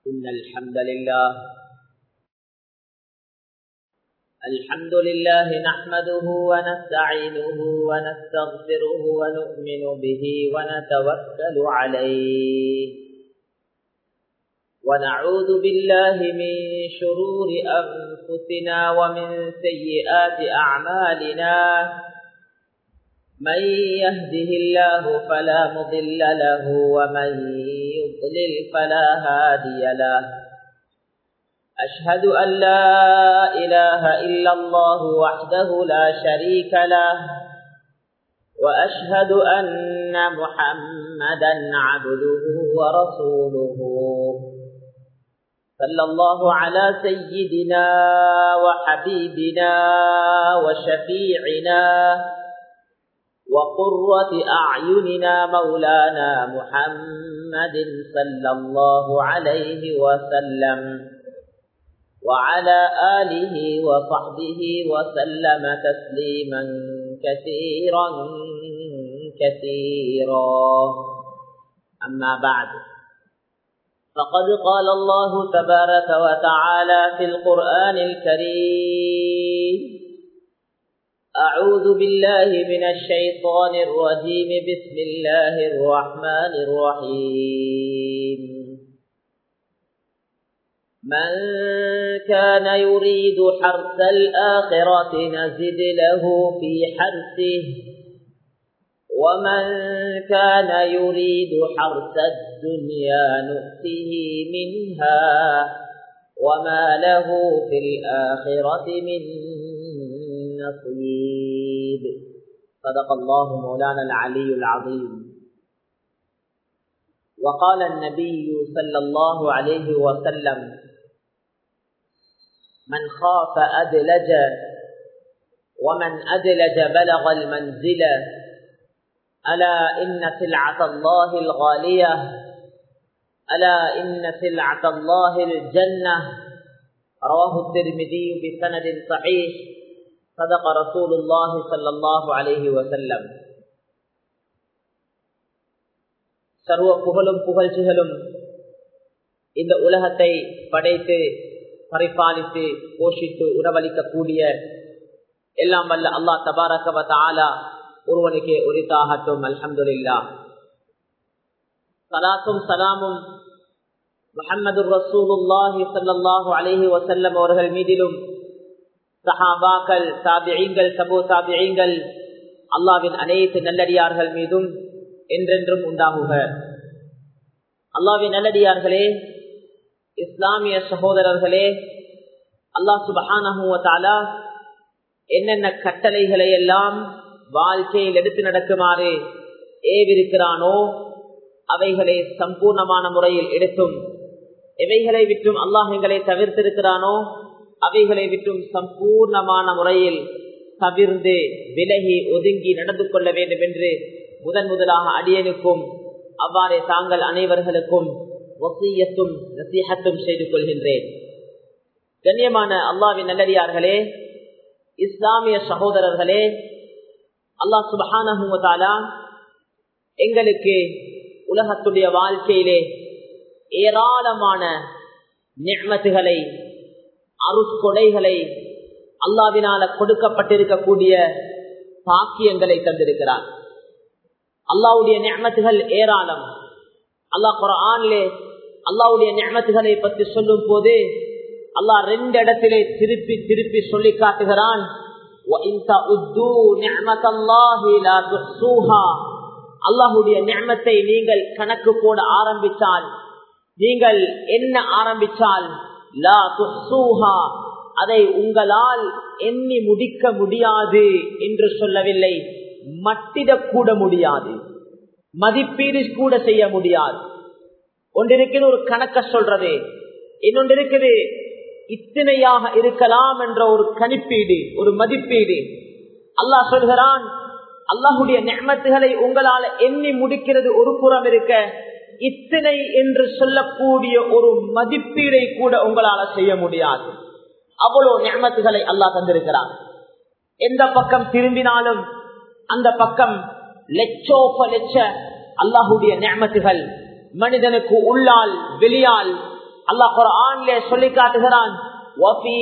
إن الحمد لله الحمد لله نحمده ونستعينه ونستغفره ونؤمن به ونتوكل عليه ونعوذ بالله من شرور أنفسنا ومن سيئات أعمالنا من يهده الله فلا مضل له ومن يضلل فلا هادي له أشهد أن لا إله إلا الله وحده لا شريك له وأشهد أن محمدا عبده ورسوله صلى الله على سيدنا وحبيبنا وشفيعنا وقرة أعيننا مولانا محمد صلى الله عليه وسلم وعلى آله وصحبه وسلم تسليما كثيرا كثيرا أما بعد فقد قال الله تبارك وتعالى في القرآن الكريم أعوذ بالله من الشيطان الرجيم بسم الله الرحمن الرحيم من كان يريد حرث الآخرة نزد له في حرثه ومن كان يريد حرث الدنيا نؤته منها وما له في الآخرة من نصيب صدق الله مولانا العلي العظيم وقال النبي صلى الله عليه وسلم من خاف أدلج ومن أدلج بلغ المنزل ألا إن سلعة الله الغالية ألا إن سلعة الله الجنة رواه الترمذي بسند صحيح صدق رسول الله صلى الله عليه وسلم சர்வ புகழும் புகழ்ச்சிகளும் இந்த உலகத்தை படைத்து பரிபாலித்து போஷித்து உறவளிக்கக்கூடிய எல்லாம் வல்ல அல்லா தபாரகவ ஆலா ஒருவனுக்கே உரித்தாகட்டும் அல்ஹம்துல்லா சலாத்தும் சலாமும் முகமது ரசூலுல்லாஹி சல்லாஹு அலஹி வசல்லம் அவர்கள் மீதிலும் சஹாபாக்கள் தாபியங்கள் சபோ தாபியங்கள் அல்லாவின் அனைத்து நல்லடியார்கள் மீதும் என்றென்றும் உண்டாகுக அல்லாவின் நல்லடியார்களே இஸ்லாமிய சகோதரர்களே அல்லா சுபஹானஹூவத்தாலா என்னென்ன கட்டளைகளை எல்லாம் வாழ்க்கையில் எடுத்து நடக்குமாறு ஏவிருக்கிறானோ அவைகளை சம்பூர்ணமான முறையில் எடுத்தும் எவைகளை விட்டும் அல்லாஹ் எங்களை தவிர்த்திருக்கிறானோ அவைகளை விட்டும் சம்பூர்ணமான முறையில் தவிர்ந்து விலகி ஒதுங்கி நடந்து கொள்ள வேண்டும் என்று முதன் முதலாக அடியனுக்கும் அவ்வாறே தாங்கள் அனைவர்களுக்கும் வசியத்தும் நசீகத்தும் செய்து கொள்கின்றேன் கண்ணியமான அல்லாவின் நல்லடியார்களே இஸ்லாமிய சகோதரர்களே அல்லாஹ் சுபஹானஹூமதாலா எங்களுக்கு உலகத்துடைய வாழ்க்கையிலே ஏராளமான நிர்மத்துகளை அருட்கொடைகளை அல்லாவினால கொடுக்கப்பட்டிருக்கக்கூடிய பாக்கியங்களை தந்திருக்கிறார் அல்லாவுடைய நியமத்துகள் ஏராளம் அல்லாஹ் குரானிலே அல்லாவுடைய நியமத்துகளை பற்றி சொல்லும் போது அல்லாஹ் ரெண்டு இடத்திலே திருப்பி திருப்பி சொல்லி காட்டுகிறான் அல்லாஹுடைய நியமத்தை நீங்கள் கணக்கு போட ஆரம்பித்தால் நீங்கள் என்ன ஆரம்பித்தால் லா துஹா அதை உங்களால் எண்ணி முடிக்க முடியாது என்று சொல்லவில்லை மட்டிடக்கூட முடியாது மதிப்பீடு கூட செய்ய முடியாது ஒன்றிருக்கிறது ஒரு கணக்க சொல்றது இன்னொன்று இருக்குது இத்தனையாக இருக்கலாம் என்ற ஒரு கணிப்பீடு ஒரு மதிப்பீடு அல்லாஹ் சொல்கிறான் அல்லாஹுடைய நெமத்துகளை உங்களால் எண்ணி முடிக்கிறது ஒரு புறம் இருக்க இத்தனை என்று சொல்லக்கூடிய ஒரு மதிப்பீடை கூட உங்களால செய்ய முடியாது அவ்வளவு நியமத்துகளை அல்லாஹ் தந்திருக்கிறார் எந்த பக்கம் திரும்பினாலும் அந்த பக்கம் லட்சோப லட்ச அல்லாஹுடைய நியமத்துகள் மனிதனுக்கு உள்ளால் வெளியால் அல்லாஹ் குர்ஆன்ல சொல்லி காட்டுகிறான் وَفِي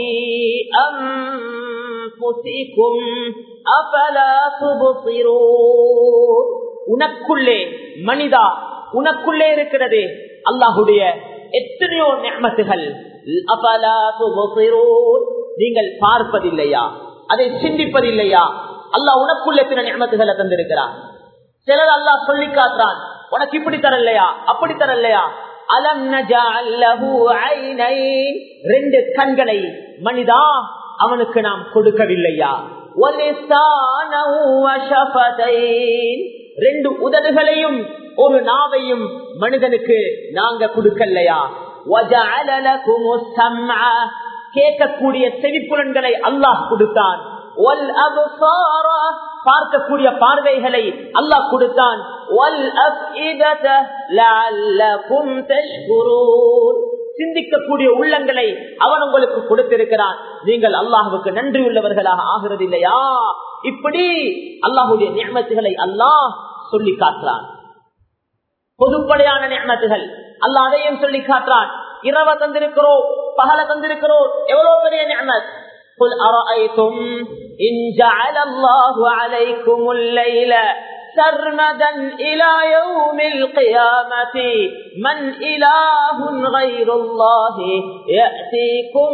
أَنفُسِكُمْ أَفَلَا تُبْصِرُونَ உனக்குள்ளே மனிதா உனக்குள்ளே இருக்கிறது அல்லாஹுடைய எத்தனையோ நியமத்துகள் அபலா துபசிரூன் நீங்கள் பார்ப்பதில்லையா அதை சிந்திப்பதில்லையா அல்லாஹ் உனக்குள்ள எத்தனை நியமத்துகளை தந்திருக்கிறான் சிலர் அல்லாஹ் சொல்லி காட்டுறான் உனக்கு இப்படி தரலையா அப்படி தரலையா அலம் நஜஅல்லஹு ஐனைன் ரெண்டு கண்களை மனிதா அவனுக்கு நாம் கொடுக்கவில்லையா வலிசானஹு வஷஃபதைன் ரெண்டு உதடுகளையும் ஒரு நாவையும் மனிதனுக்கு நாங்க கொடுக்கலையா وَجَعَلَ لَكُمُ السَّمْعَ கேட்கக்கூடிய செவிப்புலன்களை அல்லாஹ் கொடுத்தான் وَالْأَبْصَارَ பார்க்கக்கூடிய பார்வைகளை அல்லாஹ் கொடுத்தான் وَالْأَفْئِدَةَ لَعَلَّكُمْ تَشْكُرُونَ சிந்திக்கக்கூடிய உள்ளங்களை அவன் உங்களுக்கு கொடுத்திருக்கிறான் நீங்கள் அல்லாஹுக்கு நன்றி உள்ளவர்களாக ஆகிறது இல்லையா இப்படி அல்லாஹுடைய நியமத்துகளை அல்லாஹ் சொல்லி காட்டுறான் பொதுப்படையான நியமத்துகள் அல்லாஹ் அதையும் சொல்லி காட்டுறான் இரவ தந்திருக்கிறோம் பகல தந்திருக்கிறோம் எவ்வளவு பெரிய நியமத் قل أرأيتم إن جعل الله عليكم الليل سرمدا إلى يوم القيامة من إله غير الله يأتيكم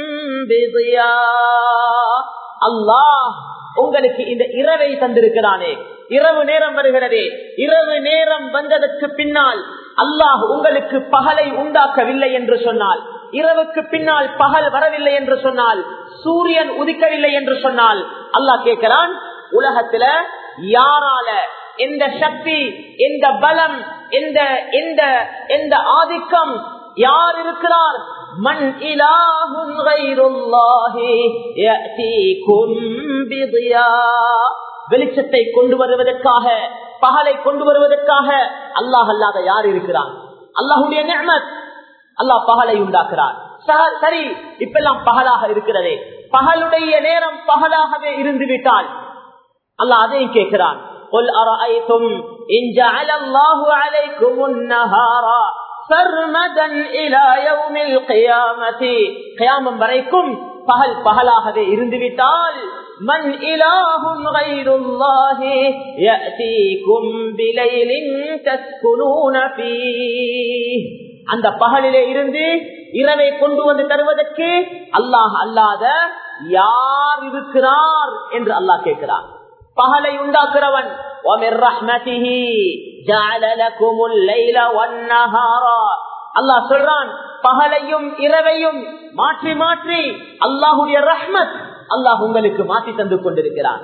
بضياء الله உங்களுக்கு இந்த இரவை தந்திருக்கிறானே இரவு நேரம் வருகிறதே இரவு நேரம் வந்ததற்கு பின்னால் அல்லாஹ் உங்களுக்கு பகலை உண்டாக்கவில்லை என்று சொன்னால் இரவுக்கு பின்னால் பகல் வரவில்லை என்று சொன்னால் சூரியன் உதிக்கவில்லை என்று சொன்னால் அல்லாஹ் கேட்கிறான் உலகத்துல யாரால எந்த சக்தி எந்த பலம் எந்த எந்த எந்த ஆதிக்கம் யார் இருக்கிறார் மண் இலாஹும் கைருல்லாஹி யஅதீகும் பிதியா வெளிச்சத்தை கொண்டு வருவதற்காக பகலை கொண்டு வருவதற்காக அல்லாஹ் அல்லாத யார் இருக்கிறான் அல்லாஹுடைய நியமத் அல்லாஹ் பகலை உண்டாக்குறார் சரி இப்பெல்லாம் பகலாக இருக்கிறதே பகலுடைய நேரம் பகலாகவே இருந்து விட்டால் அல்லாஹ் அதையும் கேட்கிறான் قل أرأيتم إن جعل الله عليكم النهار سرمدا إلى يوم القيامة قياما வரைக்கும் பகல் பகலாகவே இருந்துவிட்டால் من إله غير الله يأتيكم بليل تسكنون فيه அந்த பகலிலே இருந்து இரவை கொண்டு வந்து தருவதற்கு அல்லாஹ் அல்லாத யார் இருக்கிறார் என்று அல்லாஹ் கேட்கிறார் பகலை உண்டாக்குறவன் அல்லாஹ் சொல்றான் பகலையும் இரவையும் மாற்றி மாற்றி அல்லாஹுடைய ரஹ்மத் அல்லாஹ் உங்களுக்கு மாற்றி தந்து கொண்டிருக்கிறான்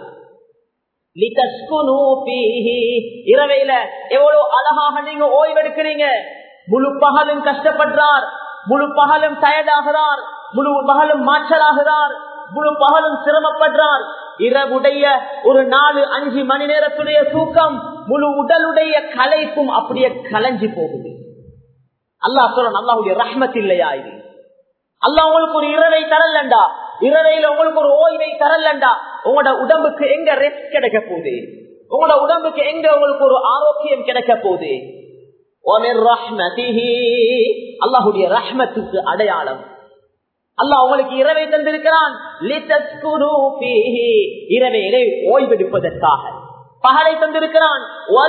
இரவையில எவ்வளவு அழகாக நீங்க ஓய்வெடுக்கிறீங்க முழு பகலும் கஷ்டப்படுறார் முழு பகலும் டயர்டாகிறார் முழு பகலும் மாற்றலாகிறார் முழு பகலும் சிரமப்படுறார் இரவுடைய ஒரு நாலு அஞ்சு மணி நேரத்துடைய தூக்கம் முழு உடலுடைய கலைப்பும் அப்படியே கலைஞ்சு போகுது அல்லாஹ் சொல்ற அல்லாஹுடைய ரஹ்மத் இல்லையா இது அல்லாஹ் உங்களுக்கு ஒரு இரவை தரலண்டா இரவையில உங்களுக்கு ஒரு ஓய்வை தரலண்டா உங்களோட உடம்புக்கு எங்க ரெஸ்ட் கிடைக்க போகுது உங்களோட உடம்புக்கு எங்க உங்களுக்கு ஒரு ஆரோக்கியம் கிடைக்க போகுது அல்லாஹுடைய ரஹ்மத்துக்கு அடையாளம் அல்லாஹ் உங்களுக்கு இரவை தந்திருக்கிறான் இரவையிலே ஓய்வெடுப்பதற்காக பகலை தந்திருக்கிறான்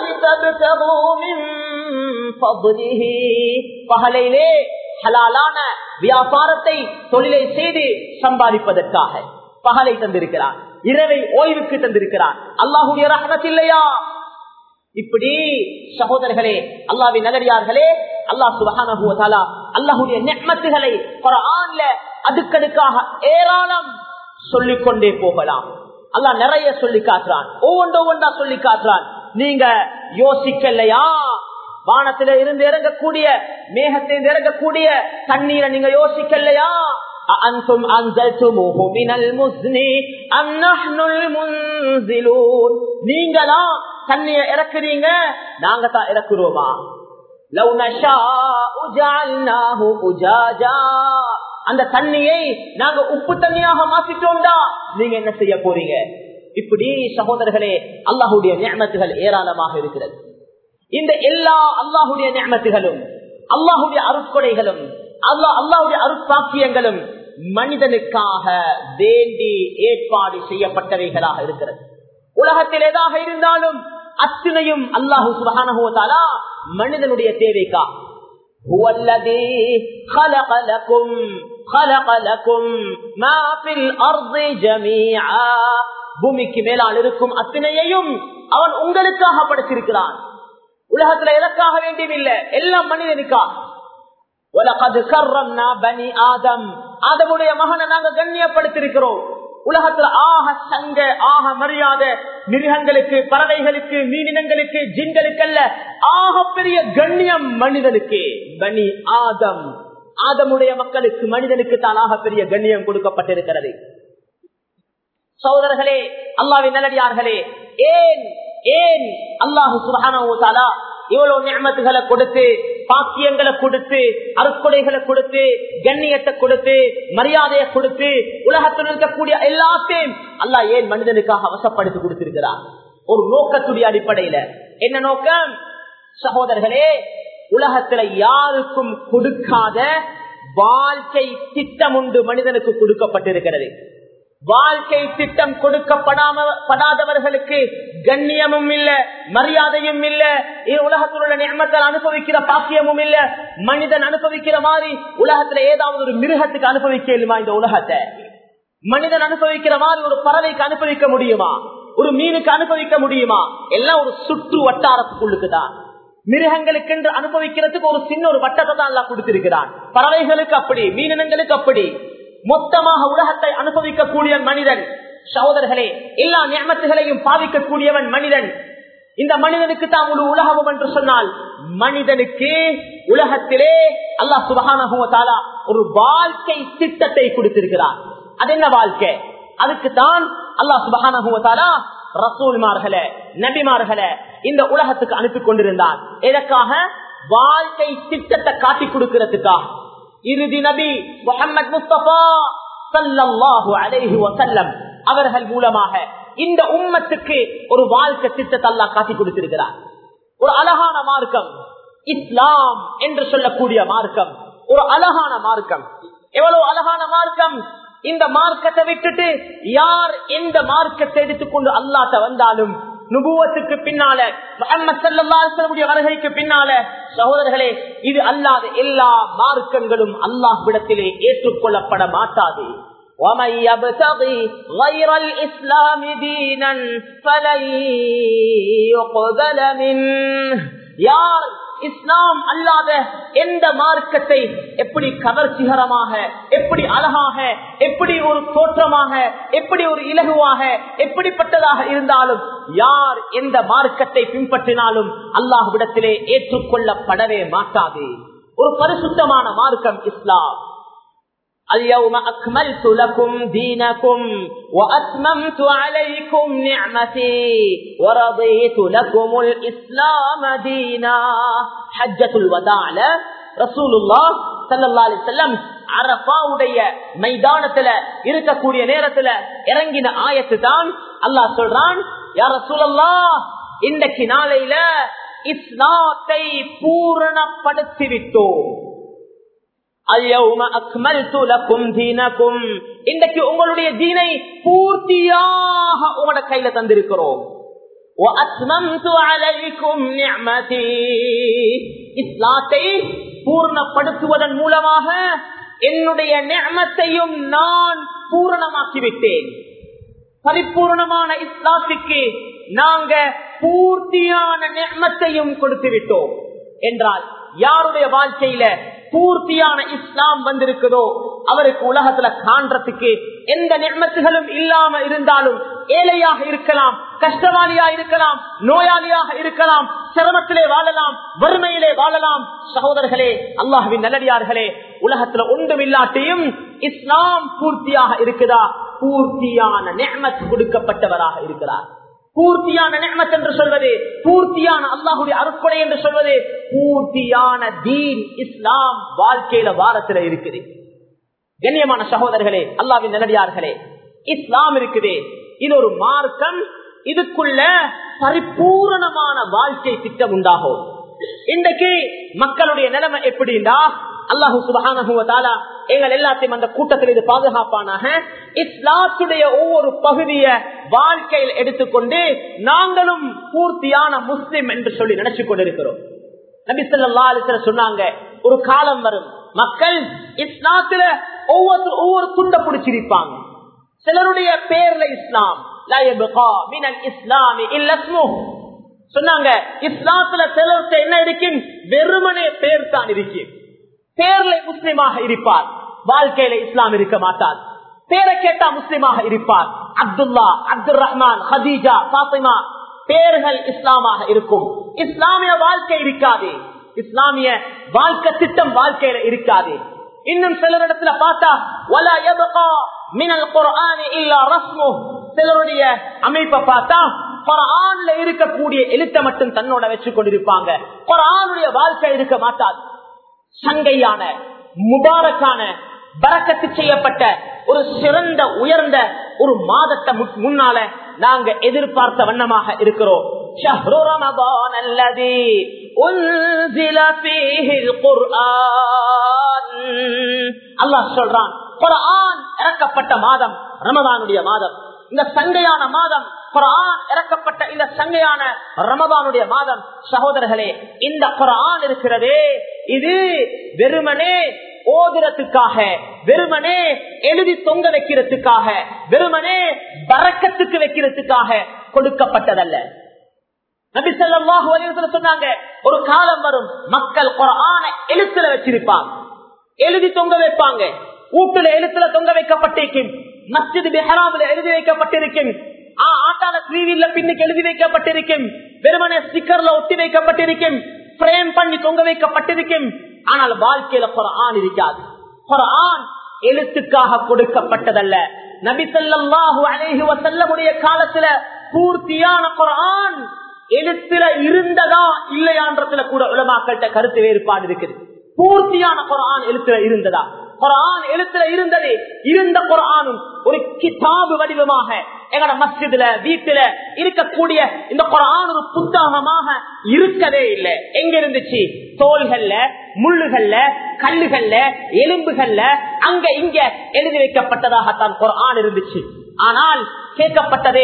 பகலையிலே ஹலாலான வியாபாரத்தை தொழிலை செய்து சம்பாதிப்பதற்காக பகலை தந்திருக்கிறான் இரவை ஓய்வுக்கு தந்திருக்கிறான் அல்லாஹுடைய ரஹமத் இல்லையா இப்படி சகோதரர்களே அல்லாவின் நகரியார்களே அல்லாஹ் சுபகான அல்லாஹுடைய நெக்மத்துகளை குரான்ல அடுக்கடுக்காக ஏராளம் சொல்லிக் கொண்டே போகலாம் அல்லாஹ் நிறைய சொல்லி காட்டுறான் ஒவ்வொன்று ஒவ்வொன்றா சொல்லி காட்டுறான் நீங்க யோசிக்கலையா வானத்தில இருந்து இறங்கக்கூடிய மேகத்திலிருந்து இறங்கக்கூடிய தண்ணீரை நீங்க யோசிக்கலையா أأنتم أنزلتموه من المزن أم نحن المنزلون நீங்களா தண்ணிய இறக்குறீங்க நாங்க தான் இறக்குறோமா لو نشاء جعلناه أجاجا அந்த தண்ணியை நாங்க உப்பு தண்ணியாக மாத்திட்டோம்டா நீங்க என்ன செய்ய போறீங்க இப்படி சகோதரர்களே அல்லாஹுடைய நியமத்துகள் ஏராளமாக இருக்கிறது இந்த எல்லா அல்லாஹுடைய நியமத்துகளும் அல்லாஹுடைய அருட்கொடைகளும் அல்லா அல்லாவுடைய அருட்பாக்கியங்களும் மனிதனுக்காக வேண்டி ஏற்பாடு செய்யப்பட்டவைகளாக இருக்கிறது உலகத்தில் எதாக இருந்தாலும் அத்தனையும் அல்லாஹு சுபகானா மனிதனுடைய தேவைக்கா هو الذي خلق لكم خلق لكم ما في الارض جميعا பூமிக்கு மேலால் இருக்கும் அத்தனையையும் அவன் உங்களுக்காக படைத்திருக்கிறான் உலகத்துல எதற்காக வேண்டியதில்லை எல்லாம் மனிதனுக்காக உலகது கர்ரம்னா பனி ஆதம் ஆதமுடைய மகனை நாங்க கண்ணியப்படுத்திருக்கிறோம் உலகத்துல ஆக சங்க ஆக மரியாதை மிருகங்களுக்கு பறவைகளுக்கு மீனினங்களுக்கு ஜின்களுக்கு அல்ல ஆக பெரிய கண்ணியம் மனிதனுக்கு பனி ஆதம் ஆதமுடைய மக்களுக்கு மனிதனுக்கு தான் ஆக பெரிய கண்ணியம் கொடுக்கப்பட்டிருக்கிறது சகோதரர்களே அல்லாவின் நல்லடியார்களே ஏன் ஏன் அல்லாஹு சுபஹானா இவ்வளவு நியமத்துகளை கொடுத்து பாக்கியங்களை கொடுத்து அறுக்குடைகளை கொடுத்து கண்ணியத்தை கொடுத்து மரியாதையை கொடுத்து உலகத்தில் இருக்கக்கூடிய எல்லாத்தையும் அல்லா ஏன் மனிதனுக்காக அவசப்படுத்தி கொடுத்திருக்கிறார் ஒரு நோக்கத்துடைய அடிப்படையில என்ன நோக்கம் சகோதரர்களே உலகத்துல யாருக்கும் கொடுக்காத வாழ்க்கை திட்டம் உண்டு மனிதனுக்கு கொடுக்கப்பட்டிருக்கிறது வாழ்க்கை திட்டம் கொடுக்கப்படாம படாதவர்களுக்கு கண்ணியமும் இல்ல மரியாதையும் இல்ல உலகத்தில் உள்ள நியமத்தில் அனுபவிக்கிற பாக்கியமும் இல்ல மனிதன் அனுபவிக்கிற மாதிரி உலகத்துல ஏதாவது ஒரு மிருகத்துக்கு அனுபவிக்கலுமா இந்த உலகத்தை மனிதன் அனுபவிக்கிற மாதிரி ஒரு பறவைக்கு அனுபவிக்க முடியுமா ஒரு மீனுக்கு அனுபவிக்க முடியுமா எல்லாம் ஒரு சுற்று வட்டாரத்துக்குள்ளுக்குதான் மிருகங்களுக்கு என்று அனுபவிக்கிறதுக்கு ஒரு சின்ன ஒரு வட்டத்தை தான் எல்லாம் கொடுத்திருக்கிறான் பறவைகளுக்கு அப்படி மீனினங்களுக்கு அப்படி மொத்தமாக உலகத்தை அனுபவிக்கக்கூடிய மனிதன் சகோதரர்களே எல்லா நியமத்துகளையும் பாதிக்கக்கூடியவன் மனிதன் இந்த மனிதனுக்கு தான் முழு உலகமும் என்று சொன்னால் மனிதனுக்கு உலகத்திலே அல்லாஹ் சுபகான ஒரு வாழ்க்கை திட்டத்தை கொடுத்திருக்கிறார் அது என்ன வாழ்க்கை அதுக்கு தான் அல்லாஹ் சுபகான ரசூல்மார்களே நபிமார்களே இந்த உலகத்துக்கு அனுப்பி கொண்டிருந்தார் எதற்காக வாழ்க்கை திட்டத்தை காட்டி கொடுக்கிறதுக்காக இறுதி நபி முகமது முஸ்தபா சல்லாஹூ அலைஹி வசல்லம் அவர்கள் மூலமாக இந்த உம்மத்துக்கு ஒரு வாழ்க்கை திட்டத்தை அல்லா காட்டி கொடுத்திருக்கிறார் ஒரு அழகான மார்க்கம் இஸ்லாம் என்று சொல்லக்கூடிய மார்க்கம் ஒரு அழகான மார்க்கம் எவ்வளவு அழகான மார்க்கம் இந்த மார்க்கத்தை விட்டுட்டு யார் எந்த மார்க்கத்தை எடுத்துக்கொண்டு அல்லாட்ட வந்தாலும் நுபுவத்துக்கு பின்னால முகமது வருகைக்கு பின்னால சகோதரர்களே இது அல்லாத எல்லா மார்க்கங்களும் அல்லாஹ்விடத்திலே ஏற்றுக்கொள்ளப்பட மாட்டாது ومن يبتغي غير الإسلام دينا فلن يقبل منه யார் இஸ்லாம் அல்லாத எந்த மார்க்கத்தை எப்படி கவர்ச்சிகரமாக எப்படி அழகாக எப்படி ஒரு தோற்றமாக எப்படி ஒரு இலகுவாக எப்படிப்பட்டதாக இருந்தாலும் யார் எந்த மார்க்கத்தை பின்பற்றினாலும் அல்லாஹ்விடத்திலே ஏற்றுக்கொள்ளப்படவே மாட்டாது ஒரு பரிசுத்தமான மார்க்கம் இஸ்லாம் اليوم أكملت لكم دينكم وأتممت عليكم نعمتي ورضيت لكم الإسلام دينا حجة الوداع رسول الله صلى الله عليه وسلم அரபாவுடைய மைதானத்துல இருக்கக்கூடிய நேரத்துல இறங்கின ஆயத்து தான் அல்லாஹ் சொல்றான் யார சொல்லல்லா இன்றைக்கு நாளையில இஸ்லாத்தை பூரணப்படுத்தி விட்டோம் இன்றைக்கு உங்களுடைய தீனை பூர்த்தியாக உங்களோட கையில தந்திருக்கிறோம் இஸ்லாத்தை பூர்ணப்படுத்துவதன் மூலமாக என்னுடைய நியமத்தையும் நான் பூரணமாக்கிவிட்டேன் பரிபூர்ணமான இஸ்லாத்துக்கு நாங்க பூர்த்தியான நியமத்தையும் கொடுத்து விட்டோம் என்றால் யாருடைய வாழ்க்கையில பூர்த்தியான இஸ்லாம் வந்திருக்குதோ அவருக்கு உலகத்துல காண்றதுக்கு எந்த நிர்மத்துகளும் இல்லாம இருந்தாலும் ஏழையாக இருக்கலாம் கஷ்டவாளியா இருக்கலாம் நோயாளியாக இருக்கலாம் சிரமத்திலே வாழலாம் வறுமையிலே வாழலாம் சகோதரர்களே அல்லாஹுவின் நல்லடியார்களே உலகத்துல ஒன்றும் இல்லாட்டியும் இஸ்லாம் பூர்த்தியாக இருக்குதா பூர்த்தியான நெமத் கொடுக்கப்பட்டவராக இருக்கிறார் பூர்த்தியான நியமத் என்று சொல்வது பூர்த்தியான அல்லாஹுடைய அருட்கொடை என்று சொல்வது பூர்த்தியான தீன் இஸ்லாம் வாழ்க்கையில வாரத்துல இருக்குது கண்ணியமான சகோதரர்களே அல்லாவின் நல்லடியார்களே இஸ்லாம் இருக்குது இது ஒரு மார்க்கம் இதுக்குள்ள பரிபூரணமான வாழ்க்கை திட்டம் உண்டாகும் இன்றைக்கு மக்களுடைய நிலைமை எப்படின்னா அல்லாஹு சுபஹானஹுவதாலா எங்கள் எல்லாத்தையும் அந்த கூட்டத்தில் இது பாதுகாப்பானாக இஸ்லாத்துடைய ஒவ்வொரு பகுதிய வாழ்க்கையில் எடுத்துக்கொண்டு நாங்களும் பூர்த்தியான முஸ்லிம் என்று சொல்லி நினைச்சு கொண்டிருக்கிறோம் நபிசல்லா அலிஸ்ல சொன்னாங்க ஒரு காலம் வரும் மக்கள் இஸ்லாத்துல ஒவ்வொரு ஒவ்வொரு துண்ட பிடிச்சிருப்பாங்க சிலருடைய பேர்ல இஸ்லாம் இஸ்லாமி சொன்னாங்க இஸ்லாத்துல சிலருக்கு என்ன இருக்கும் வெறுமனே பேர் தான் இருக்கும் பேர்ல முஸ்லிமாக இருப்பார் வாழ்க்கையில இஸ்லாம் இருக்க மாட்டார் பேரை கேட்டா முஸ்லிமாக இருப்பார் அப்துல்லா அப்துல் ரஹ்மான் ஹதீஜா பாத்திமா பேர்கள் இஸ்லாமாக இருக்கும் இஸ்லாமிய வாழ்க்கை இருக்காது இஸ்லாமிய வாழ்க்கை திட்டம் வாழ்க்கையில இருக்காது இன்னும் சிலரிடத்துல பார்த்தா வலா யபகா மினல் குர்ஆனி இல்லா ரஸ்மு சிலருடைய அமைப்பை பார்த்தா குரான்ல இருக்கக்கூடிய எழுத்தை மட்டும் தன்னோட வச்சு கொண்டிருப்பாங்க குரானுடைய வாழ்க்கை இருக்க மாட்டாது சங்கையான முபாரக்கான பறக்கத்து செய்யப்பட்ட ஒரு சிறந்த உயர்ந்த ஒரு மாதத்தை முன்னால நாங்க எதிர்பார்த்த வண்ணமாக இருக்கிறோம் شهر رمضان الذي أنزل فيه القرآن الله சொல்றான் குரான் இறக்கப்பட்ட மாதம் ரமதானுடைய மாதம் இந்த சங்கையான மாதம் குரான் இறக்கப்பட்ட இந்த சங்கையான ரமதானுடைய மாதம் சகோதரர்களே இந்த குரான் இருக்கிறதே இது வெறுமனே ஓதுறதுக்காக வெறுமனே எழுதி தொங்க வைக்கிறதுக்காக வெறுமனே பறக்கத்துக்கு வைக்கிறதுக்காக கொடுக்கப்பட்டதல்ல நபி சொல்லாஹு அலைவசல சொன்னாங்க ஒரு காலம் வரும் மக்கள் குரான எழுத்துல வச்சிருப்பாங்க எழுதி தொங்க வைப்பாங்க வீட்டுல எழுத்துல தொங்க வைக்கப்பட்டிருக்கும் மஸ்ஜித் பெஹராமில் எழுதி வைக்கப்பட்டிருக்கும் ஆட்டால டிவியில பின்னுக்கு எழுதி வைக்கப்பட்டிருக்கும் வெறுமனே ஸ்டிக்கர்ல ஒட்டி வைக்கப்பட்டிருக்கும் பிரேம் பண்ணி தொங்க வைக்கப்பட்டிருக்கும் ஆனால் வாழ்க்கையில குரான் இருக்காது குரான் எழுத்துக்காக கொடுக்கப்பட்டதல்ல நபி சொல்லாஹு அலேஹி வசல்லமுடைய காலத்துல பூர்த்தியான குரான் எழுத்துல இருந்ததா இல்லையான்றதுல கூட உலமாக்கள்கிட்ட கருத்து வேறுபாடு இருக்குது பூர்த்தியான குரான் எழுத்துல இருந்ததா குரான் எழுத்துல இருந்தது இருந்த குரானும் ஒரு கிதாபு வடிவமாக எங்கட மஸ்ஜிதுல வீட்டுல இருக்கக்கூடிய இந்த குரான் ஒரு புத்தகமாக இருக்கவே இல்லை எங்க இருந்துச்சு தோள்கள்ல முள்ளுகள்ல கல்லுகள்ல எலும்புகள்ல அங்க இங்க எழுதி வைக்கப்பட்டதாகத்தான் குரான் இருந்துச்சு ஆனால் கேட்கப்பட்டதே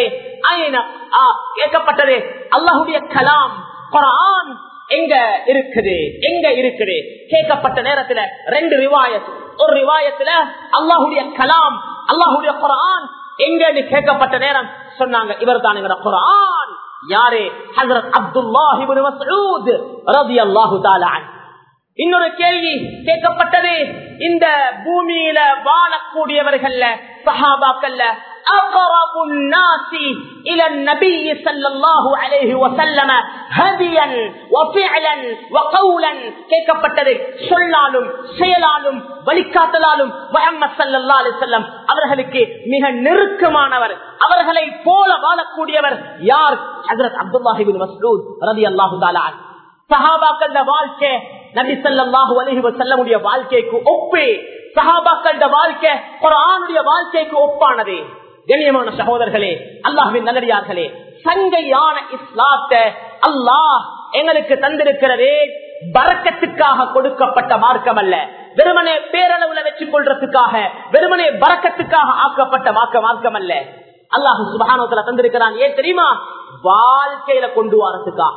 கேட்கப்பட்டதே அல்லாஹுடைய கலாம் குரான் எங்க இருக்குது எங்க இருக்குது கேட்கப்பட்ட நேரத்துல ரெண்டு ரிவாயத் ஒரு ரிவாயத்துல அல்லாஹுடைய கலாம் அல்லாஹுடைய குரான் எங்கன்னு கேட்கப்பட்ட நேரம் சொன்னாங்க இவர் தான் குரான் யாரே ஹசரத் அப்துல்லாஹி மசூத் ரதி அல்லாஹு தாலான் இன்னொரு கேள்வி கேட்கப்பட்டது இந்த பூமியில வாழக்கூடியவர்கள்ல சஹாபாக்கள்ல أقرب الناس إلى النبي صلى الله عليه وسلم هديا وفعلا وقولا கேட்கப்பட்டது சொல்லாலும் செயலாலும் வழிகாட்டலாலும் முகமது சல்லா அலிசல்லம் அவர்களுக்கு மிக நெருக்கமானவர் அவர்களை போல வாழக்கூடியவர் யார் ஹசரத் அப்துல்லாஹிபின் மஸ்ரூத் ரதி அல்லாஹு தாலான் சஹாபாக்கள வாழ்க்கை நபி சல்லாஹூ அலஹி வசல்லமுடைய வாழ்க்கைக்கு ஒப்பே சஹாபாக்கள வாழ்க்கை குரானுடைய வாழ்க்கைக்கு ஒப்பானது கண்ணியமான சகோதரர்களே அல்லாஹின் நல்லடியார்களே சங்கையான இஸ்லாத்தை அல்லாஹ் எங்களுக்கு தந்திருக்கிறதே பறக்கத்துக்காக கொடுக்கப்பட்ட மார்க்கம் அல்ல வெறுமனே பேரளவுல வச்சுக் கொள்றதுக்காக வெறுமனே பறக்கத்துக்காக ஆக்கப்பட்ட மார்க்க மார்க்கம் அல்ல அல்லாஹு சுபகானத்துல தந்திருக்கிறான் ஏன் தெரியுமா வாழ்க்கையில கொண்டு வரதுக்காக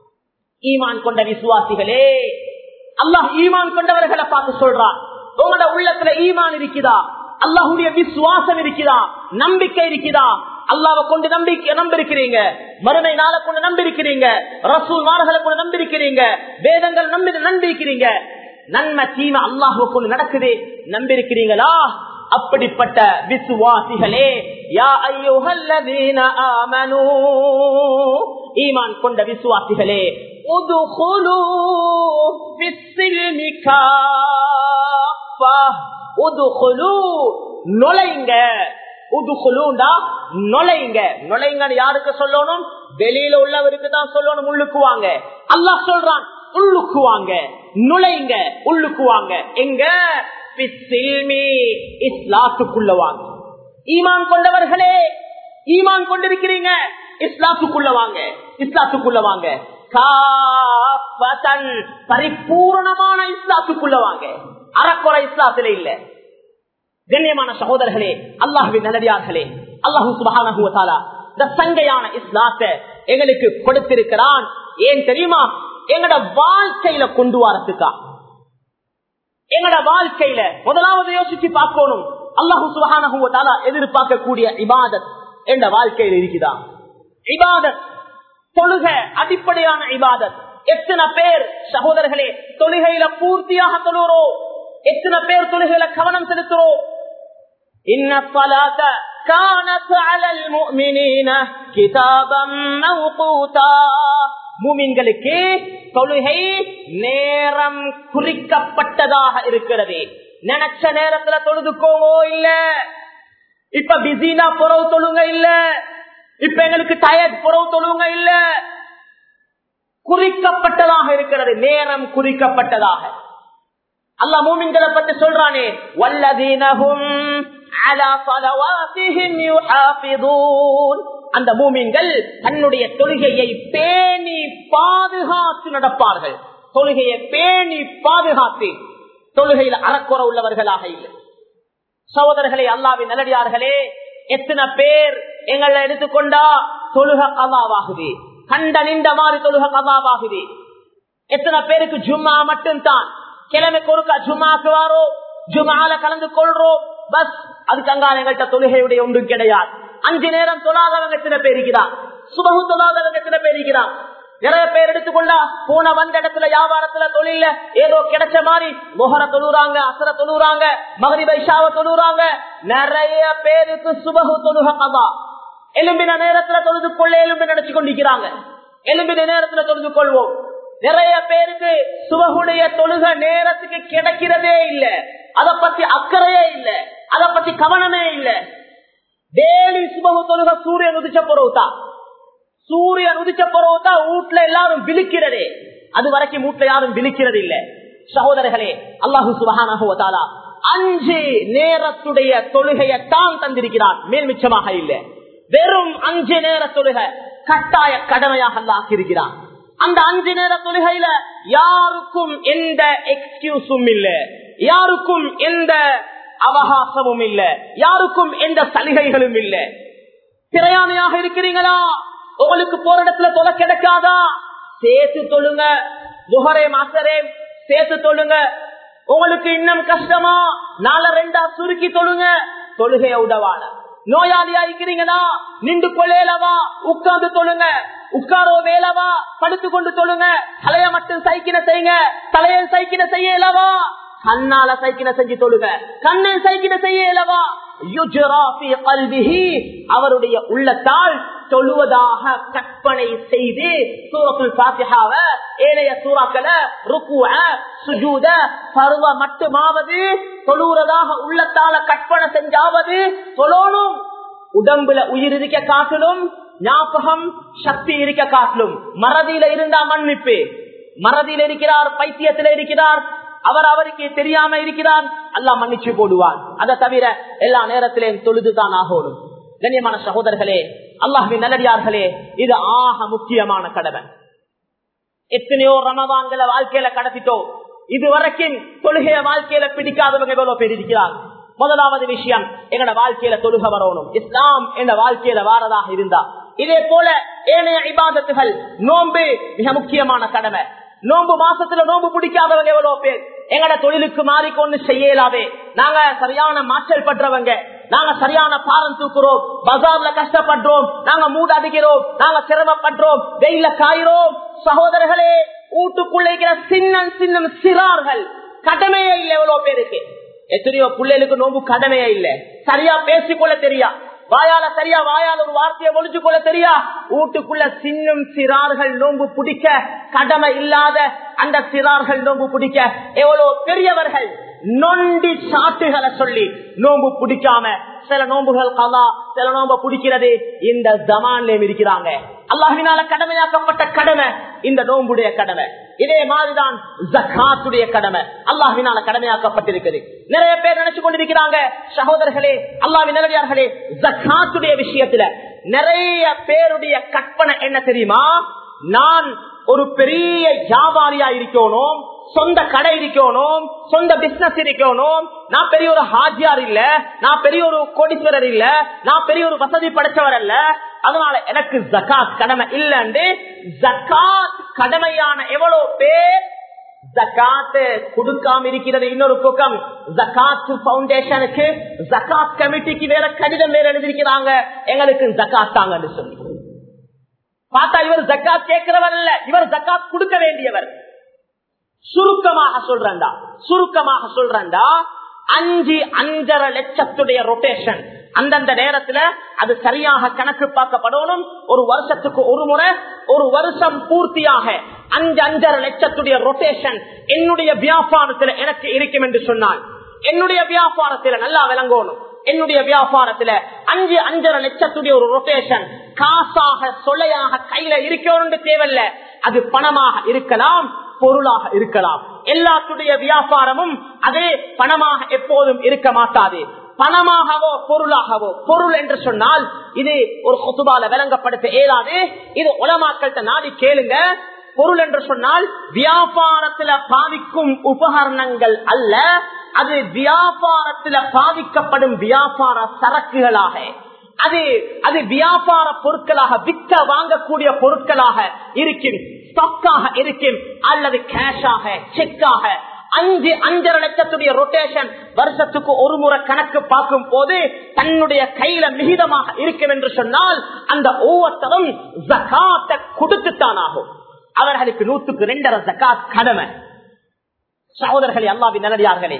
ஈமான் கொண்ட விசுவாசிகளே அல்லாஹ் ஈமான் கொண்டவர்களை பார்த்து சொல்றான் உங்களோட உள்ளத்துல ஈமான் இருக்குதா அல்லாஹுடைய விசுவாசம் இருக்குதா நம்பிக்கை இருக்குதா அல்லாவை கொண்டு நம்பிக்கை நம்பிருக்கிறீங்க மறுமை நாளை கொண்டு நம்பிருக்கிறீங்க ரசூல் மார்களை கொண்டு நம்பிருக்கிறீங்க வேதங்கள் நம்பி நம்பிருக்கிறீங்க நன்மை தீமை அல்லாஹுவை கொண்டு நடக்குது நம்பிருக்கிறீங்களா அப்படிப்பட்ட விசுவாசிகளே யா ஐயோஹல்லதீன ஆமனூ ஈமான் கொண்ட விசுவாசிகளே உதுகுலு பிஸ்ஸில்மி காஃபா உதுகுலு நுழைங்க உதுகுலுண்டா நுழைங்க நுழைங்கன்னு யாருக்கு சொல்லணும் வெளியில உள்ளவருக்கு தான் சொல்லணும் உள்ளுக்குவாங்க அல்லாஹ் சொல்றான் உள்ளுக்குவாங்க நுழைங்க உள்ளுக்குவாங்க எங்க இஸ்லாத்துக்குள்ள வாங்க ஈமான் கொண்டவர்களே ஈமான் கொண்டிருக்கிறீங்க இஸ்லாத்துக்குள்ள வாங்க இஸ்லாத்துக்குள்ள வாங்க காஃபதன். பரிபூரணமான இஸ்லாத்துக்குள்ள வாங்க அறக்குறை இஸ்லாத்துல இல்ல கண்ணியமான சகோதரர்களே அல்லாஹுவின் நல்லடியார்களே அல்லாஹு சுபஹானஹு வ தஆலா இந்த சங்கையான இஸ்லாத்தை எங்களுக்கு கொடுத்திருக்கிறான் ஏன் தெரியுமா எங்கட வாழ்க்கையில கொண்டு வரத்துக்கா எங்கட வாழ்க்கையில முதலாவது யோசிச்சு பார்க்கணும் அல்லாஹு சுபஹானஹு வ தஆலா எதிர்பார்க்கக்கூடிய இபாதத் என்ற வாழ்க்கையில் இருக்குதா இபாதத் தொழுக அடிப்படையான இபாதத் எத்தனை பேர் சகோதரர்களே தொழுகையில பூர்த்தியாக தொழுகிறோம் எத்தனை பேர் தொழுகையில கவனம் செலுத்துறோம் إن الصلاة كانت على المؤمنين كتابا موقوتا மூமின்களுக்கு தொழுகை நேரம் குறிக்கப்பட்டதாக இருக்கிறது நினைச்ச நேரத்துல தொழுதுக்கோவோ இல்ல இப்ப பிஸினா புறவு தொழுங்க இல்ல இப்ப எங்களுக்கு டயர்ட் புறவு தொழுங்க இல்ல குறிக்கப்பட்டதாக இருக்கிறது நேரம் குறிக்கப்பட்டதாக அல்லா மூமின்களை பத்தி சொல்றானே வல்லதீனஹும் அலா ஸலவாத்திஹிம் யுஹாஃபிதூன் அந்த மூமின்கள் தன்னுடைய தொழுகையை பேணி பாதுகாத்து நடப்பார்கள் தொழுகையை பேணி பாதுகாத்து தொழுகையில் அறக்குறை உள்ளவர்களாக இல்லை சகோதரர்களே அல்லாவின் நல்லடியார்களே எத்தனை பேர் எங்களை எடுத்துக்கொண்டா தொழுக கதாவாகுது கண்ட நின்ற மாதிரி தொழுக கதாவாகுது எத்தனை பேருக்கு ஜும்மா மட்டும்தான் கிழமைக்கு ஒருக்கா ஜும்மாக்கு வாரோ ஜுமால கலந்து கொள்றோம் பஸ் அதுக்கு அங்கான எங்கள்கிட்ட தொழுகையுடைய ஒன்றும் கிடையாது அஞ்சு நேரம் தொழாதவங்க எத்தனை பேர் இருக்கிறார் சுபகு தொழாதவங்க எத்தனை பேர் இருக்கிறார் நிறைய பேர் எடுத்துக்கொண்டா போன வந்த இடத்துல வியாபாரத்துல தொழில ஏதோ கிடைச்ச மாதிரி மொஹர தொழுறாங்க அசர தொழுறாங்க மகரி பைஷாவ தொழுறாங்க நிறைய பேருக்கு சுபகு தொழுக கதா எலும்பின நேரத்துல தொழுது கொள்ள எலும்பி நினைச்சு கொண்டிருக்கிறாங்க எலும்பின நேரத்துல தொழுது கொள்வோம் நிறைய பேருக்கு சுபகுடைய தொழுக நேரத்துக்கு கிடைக்கிறதே இல்ல அத பத்தி அக்கறையே இல்ல அத பத்தி கவனமே இல்ல டெய்லி சுபகு தொழுக சூரியன் உதிச்ச பொறவுதான் சூரியன் உதிச்ச பொறவுதான் வீட்டுல எல்லாரும் விழிக்கிறதே அது வரைக்கும் வீட்டுல யாரும் விழிக்கிறது இல்ல சகோதரர்களே அல்லாஹு சுபகானா அஞ்சு நேரத்துடைய தொழுகையை தான் தந்திருக்கிறான் மேல் மிச்சமாக இல்ல வெறும் அஞ்சு நேர தொழுகை கட்டாய கடமையாக ஆக்கியிருக்கிறான் அந்த அஞ்சு நேர தொழுகையில யாருக்கும் எந்த எக்ஸ்கியூஸும் இல்ல யாருக்கும் எந்த அவகாசமும் இல்ல யாருக்கும் எந்த சலுகைகளும் இல்ல திரையாமையாக இருக்கிறீங்களா உங்களுக்கு போற இடத்துல தொலை கிடைக்காதா சேர்த்து தொழுங்க முகரே மாசரே சேர்த்து தொழுங்க உங்களுக்கு இன்னும் கஷ்டமா நால ரெண்டா சுருக்கி தொழுங்க தொழுகைய உதவான நோயாளியா இருக்கிறீங்களா நின்று கொள்ளேலவா உட்கார்ந்து தொழுங்க உட்காரோ வேலவா படுத்து கொண்டு தொழுங்க தலைய மட்டும் சைக்கின செய்யுங்க தலைய சைக்கின செய்யலவா கண்ணால சைக்கின செஞ்சு தொழுங்க கண்ணை சைக்கின செய்யலவா அவருடைய உள்ளத்தால் தொழுவதாக கற்பனை செய்து சூரத்துல் பாத்தியாவ ஏனைய சூறாக்களை ருக்குவ சுஜூத பருவ மட்டுமாவது தொழுறதாக உள்ளத்தால கற்பனை செஞ்சாவது தொழணும் உடம்புல உயிர் இருக்க காட்டிலும் ஞாபகம் சக்தி இருக்க காட்டிலும் மறதியில இருந்தா மன்னிப்பு மறதியில இருக்கிறார் பைத்தியத்தில இருக்கிறார் அவர் அவருக்கு தெரியாம இருக்கிறார் அல்லா மன்னிச்சு போடுவார் அதை தவிர எல்லா நேரத்திலேயும் தொழுதுதான் ஆகணும் கண்ணியமான சகோதரர்களே அல்லாஹின் நல்லடியார்களே இது ஆக முக்கியமான கடமை எத்தனையோ ரமதான்களை வாழ்க்கையில கடத்திட்டோம் இதுவரைக்கும் தொழுகைய வாழ்க்கையில பிடிக்காதவங்க எவ்வளவு பேர் இருக்கிறார் முதலாவது விஷயம் எங்கட வாழ்க்கையில தொழுக வரணும் இஸ்லாம் என்ற வாழ்க்கையில வாரதாக இருந்தா இதே போல ஏனைய இபாதத்துகள் நோன்பு மிக முக்கியமான கடமை நோன்பு மாசத்துல நோன்பு பிடிக்காதவங்க எவ்வளவு பேர் எங்கட தொழிலுக்கு மாறிக்கொண்டு செய்யலாவே நாங்க சரியான மாற்றல் பற்றவங்க நாங்க சரியான பாரம் தூக்குறோம் பஜார்ல கஷ்டப்படுறோம் நாங்க மூடு அடிக்கிறோம் நாங்க சிரமப்படுறோம் வெயில காயிறோம் சகோதரர்களே வீட்டுக்குள்ள இருக்கிற சின்ன சின்ன சிறார்கள் கடமையே இல்லை எவ்வளவு பேருக்கு எத்தனையோ பிள்ளைகளுக்கு நோம்பு கடமையே இல்லை சரியா பேசிக்கொள்ள தெரியா வாயால சரியா வாயால ஒரு வார்த்தையை ஒழிச்சு கொள்ள தெரியா வீட்டுக்குள்ள சின்னம் சிறார்கள் நோம்பு பிடிக்க கடமை இல்லாத அந்த சிறார்கள் நோம்பு பிடிக்க எவ்வளவு பெரியவர்கள் நொண்டி சாட்டுகளை சொல்லி நோம்பு பிடிக்காம சில நோம்புகள் கலா சில நோம்ப பிடிக்கிறது இந்த ஜமான்லயும் இருக்கிறாங்க அல்லாஹினால கடமையாக்கப்பட்ட கடமை இந்த நோம்புடைய கடமை இதே மாதிரிதான் ஜக்காத்துடைய கடமை அல்லாஹினால கடமையாக்கப்பட்டிருக்குது நிறைய பேர் நினைச்சு கொண்டிருக்கிறாங்க சகோதரர்களே அல்லாவின் நிலவியார்களே ஜக்காத்துடைய விஷயத்துல நிறைய பேருடைய கற்பனை என்ன தெரியுமா நான் ஒரு பெரிய வியாபாரியா இருக்கணும் சொந்த கடை இருக்கணும் சொந்த பிசினஸ் இருக்கணும் நான் பெரிய ஒரு ஹாஜியார் இல்ல நான் பெரிய ஒரு கோடீஸ்வரர் இல்ல நான் பெரிய ஒரு வசதி படைச்சவர் அல்ல அதனால எனக்கு ஜக்காத் கடமை இல்லன்னு ஜக்காத் கடமையான எவ்வளவு பேர் ஜக்காத்து கொடுக்காம இருக்கிறது இன்னொரு பக்கம் ஜக்காத் பவுண்டேஷனுக்கு ஜக்காத் கமிட்டிக்கு வேற கடிதம் வேற எழுதிருக்கிறாங்க எங்களுக்கு ஜக்காத் தாங்கன்னு சொல்லி பார்த்தா இவர் ஜக்காத் கேட்கிறவர் இல்ல இவர் ஜக்காத் கொடுக்க வேண்டியவர் சுருக்கமாக சொல்றா சுருக்கமாக சொல்றா அஞ்சு அஞ்சரை லட்சத்துடைய ரொட்டேஷன் அந்தந்த நேரத்துல அது சரியாக கணக்கு பார்க்கப்படணும் ஒரு வருஷத்துக்கு ஒரு முறை ஒரு வருஷம் பூர்த்தியாக அஞ்சு அஞ்சரை லட்சத்துடைய ரொட்டேஷன் என்னுடைய வியாபாரத்துல எனக்கு இருக்கும் என்று சொன்னால் என்னுடைய வியாபாரத்துல நல்லா விளங்கணும் என்னுடைய வியாபாரத்துல அஞ்சு அஞ்சரை லட்சத்துடைய ஒரு ரொட்டேஷன் காசாக சொலையாக கையில இருக்கணும் தேவையில்ல அது பணமாக இருக்கலாம் பொருளாக இருக்கலாம் எல்லாத்துடைய வியாபாரமும் அதே பணமாக எப்போதும் இருக்க மாட்டாது பணமாகவோ பொருளாகவோ பொருள் என்று சொன்னால் இது ஒரு கொத்துபால விளங்கப்படுத்த இயலாது இது உலமாக்கள்கிட்ட நாடி கேளுங்க பொருள் என்று சொன்னால் வியாபாரத்துல பாவிக்கும் உபகரணங்கள் அல்ல அது வியாபாரத்துல பாவிக்கப்படும் வியாபார சரக்குகளாக அது அது வியாபார பொருட்களாக விற்க வாங்கக்கூடிய பொருட்களாக இருக்கும் ஸ்டாக்காக இருக்கும் அல்லது கேஷாக செக்காக அஞ்சு அஞ்சரை லட்சத்துடைய ரொட்டேஷன் வருஷத்துக்கு ஒரு முறை கணக்கு பார்க்கும் போது தன்னுடைய கையில மிகிதமாக இருக்கும் என்று சொன்னால் அந்த ஒவ்வொருத்தரும் ஜகாத்தை கொடுத்துத்தான் ஆகும் அவர்களுக்கு நூற்றுக்கு ரெண்டரை ஜகாத் கடமை சகோதரர்களே அல்லாவின் நல்லடியார்களே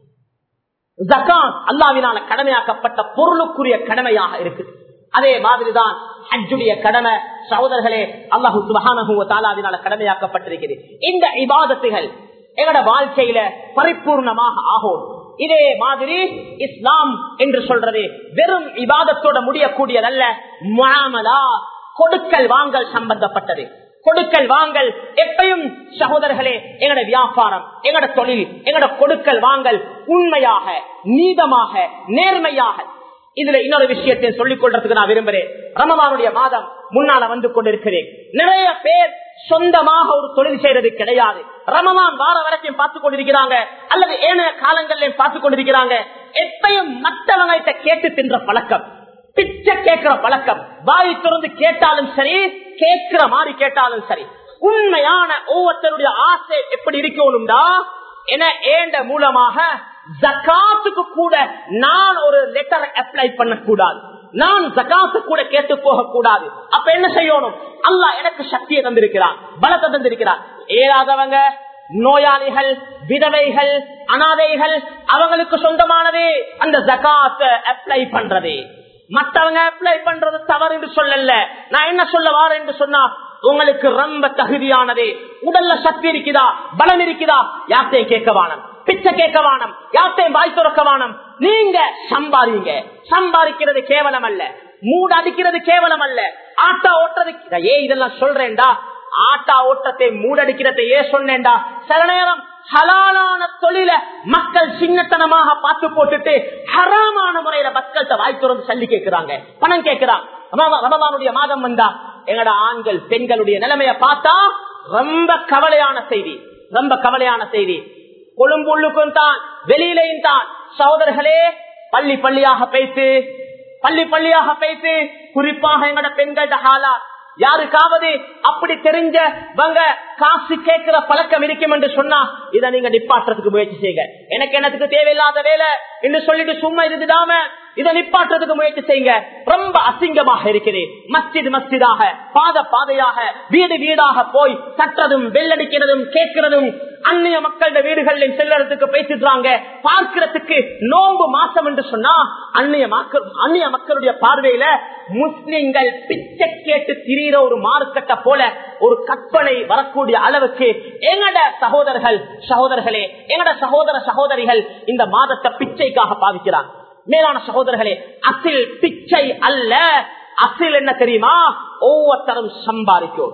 ஜகாத் அல்லாவினால கடமையாக்கப்பட்ட பொருளுக்குரிய கடமையாக இருக்கு அதே மாதிரிதான் ஹஜ்ஜுடைய கடமை சகோதரர்களே அல்லாஹு சுபஹானஹுவத்தாலாவினால கடமையாக்கப்பட்டிருக்கிறது இந்த இபாதத்துகள் எங்களோட வாழ்க்கையில பரிபூர்ணமாக ஆகும் இதே மாதிரி இஸ்லாம் என்று சொல்றது வெறும் இபாதத்தோட முடியக்கூடியதல்ல முகாமலா கொடுக்கல் வாங்கல் சம்பந்தப்பட்டது கொடுக்கல் வாங்கல் எப்பயும் சகோதரர்களே எங்கட வியாபாரம் எங்கட தொழில் எங்கட கொடுக்கல் வாங்கல் உண்மையாக நீதமாக நேர்மையாக இதுல இன்னொரு விஷயத்தை சொல்லிக் கொள்றதுக்கு நான் விரும்புறேன் ரமமானுடைய மாதம் முன்னால வந்து கொண்டிருக்கிறேன் நிறைய பேர் சொந்தமாக ஒரு தொழில் செய்யறது கிடையாது ரமமான் வார வரைக்கும் பார்த்து கொண்டிருக்கிறாங்க அல்லது ஏனைய காலங்களிலும் பார்த்து கொண்டிருக்கிறாங்க எப்பயும் மற்றவங்கள்ட்ட கேட்டு தின்ற பழக்கம் பிச்சை கேட்கிற பழக்கம் வாய் திறந்து கேட்டாலும் சரி கேட்கிற மாதிரி கேட்டாலும் சரி உண்மையான ஒவ்வொருத்தருடைய ஆசை எப்படி இருக்கணும்டா என ஏண்ட மூலமாக ஜக்காத்துக்கு கூட நான் ஒரு லெட்டர் அப்ளை பண்ணக்கூடாது நான் ஜகாத்து கூட கேட்டு போக கூடாது அப்ப என்ன செய்யணும் அல்லாஹ் எனக்கு சக்தியை தந்திருக்கிறான் பலத்தை தந்திருக்கிறான் ஏறாதவங்க நோயாளிகள் விதவைகள் அனாதைகள் அவங்களுக்கு சொந்தமானது அந்த ஜகாத்த அப்ளை பண்றது மற்றவங்க அப்ளை பண்றது தவறு என்று சொல்லல நான் என்ன சொல்ல வார என்று சொன்னா உங்களுக்கு ரொம்ப தகுதியானது உடல்ல சக்தி இருக்குதா பலம் இருக்குதா யார்த்தையும் கேட்க வானம் பிச்சை கேட்க வானம் யார்த்தையும் வாய் துறக்க வானம் நீங்க சம்பாதிங்க சம்பாதிக்கிறது கேவலம் அல்ல மூடு அடிக்கிறது கேவலம் அல்ல ஆட்டா ஓட்டுறது ஏ இதெல்லாம் சொல்றேன்டா ஆட்டா ஓட்டத்தை மூடடிக்கிறதை ஏ சொன்னேன்டா சில நேரம் ஹலாலான தொழில மக்கள் சின்னத்தனமாக பார்த்து போட்டுட்டு ஹராமான முறையில மக்கள்கிட்ட வாய் திறந்து சல்லி கேட்கிறாங்க பணம் கேட்கிறான் ரமதானுடைய மாதம் வந்தா எங்கட ஆண்கள் பெண்களுடைய நிலைமைய பார்த்தா ரொம்ப கவலையான செய்தி ரொம்ப கவலையான செய்தி கொழும்புள்ளுக்கும் தான் வெளியிலையும் தான் சகோதரர்களே பள்ளி பள்ளியாக பேசு பள்ளி பள்ளியாக பேசு குறிப்பாக எங்கட பெண்கள ஹாலா யாருக்காவது அப்படி தெரிஞ்சவங்க காசு கேட்கிற பழக்கம் இருக்கும் என்று சொன்னா இதை நீங்க நிப்பாட்டுறதுக்கு முயற்சி செய்யுங்க எனக்கு என்னத்துக்கு தேவையில்லாத வேலை என்று சொல்லிட்டு சும்மா இருந்துடாம இதை நிப்பாட்டுறதுக்கு முயற்சி செய்யுங்க ரொம்ப அசிங்கமாக இருக்குது மஸ்ஜித் மஸ்ஜிதாக பாத பாதையாக வீடு வீடாக போய் தட்டுறதும் வெள்ளடிக்கிறதும் கேட்கிறதும் அந்நிய மக்களோட வீடுகளில் செல்லறதுக்கு பேசிடுறாங்க பார்க்கிறதுக்கு நோம்பு மாசம் என்று சொன்னா அந்நிய மக்கள் அந்நிய மக்களுடைய பார்வையில முஸ்லிம்கள் பிச்சை கேட்டு திரியிற ஒரு மார்க்கெட்ட போல ஒரு கற்பனை வரக்கூடிய அளவுக்கு எங்கட சகோதரர்கள் சகோதரர்களே எங்கட சகோதர சகோதரிகள் இந்த மாதத்தை பிச்சைக்காக பாவிக்கிறாங்க மேலான சகோதரர்களே அசில் பிச்சை அல்ல அசில் என்ன தெரியுமா ஒவ்வொருத்தரும் சம்பாதிக்கும்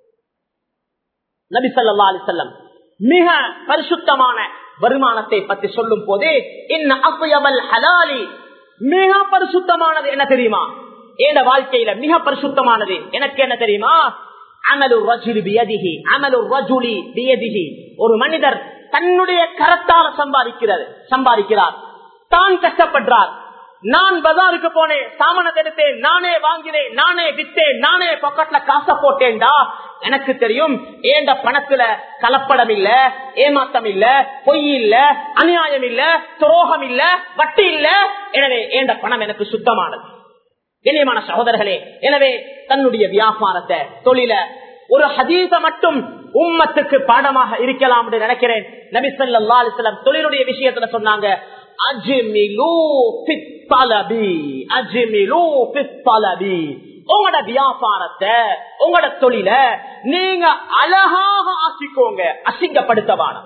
நபி சொல்லா அலி செல்லம் மிக பரிசுத்தமான வருமானத்தை பற்றி சொல்லும் போது இன்ன அப்பயவல் ஹலாலி மிக பரிசுத்தமானது என்ன தெரியுமா என் வாழ்க்கையில மிக பரிசுத்தமானது எனக்கு என்ன தெரியுமா அமலு ரஜுலி பியதிஹி அமலு ரஜுலி பியதிஹி ஒரு மனிதர் தன்னுடைய கரத்தால சம்பாதிக்கிறது சம்பாதிக்கிறார் தான் கஷ்டப்படுறார் நான் பஜாருக்கு போனேன் சாமானத்தை எடுத்தேன் நானே வாங்கினேன் நானே வித்தேன் நானே பொக்கெட்ல காசை போட்டேன்டா எனக்கு தெரியும் ஏண்ட பணத்துல கலப்படம் இல்ல ஏமாத்தம் இல்ல பொய் இல்ல அநியாயம் இல்ல துரோகம் இல்ல வட்டி இல்ல எனவே ஏண்ட பணம் எனக்கு சுத்தமானது கண்ணியமான சகோதரர்களே எனவே தன்னுடைய வியாபாரத்தை தொழில ஒரு ஹதீச மட்டும் உம்மத்துக்கு பாடமாக இருக்கலாம் என்று நினைக்கிறேன் நபி சொல்லா அலிஸ்லாம் தொழிலுடைய விஷயத்துல சொன்னாங்க அஜ்மிலு பித்தலபி அஜ்மிலு பித்தலபி உங்களோட வியாபாரத்தை உங்களோட தொழில நீங்க அழகாக ஆக்கிக்கோங்க அசிங்கப்படுத்தவானம்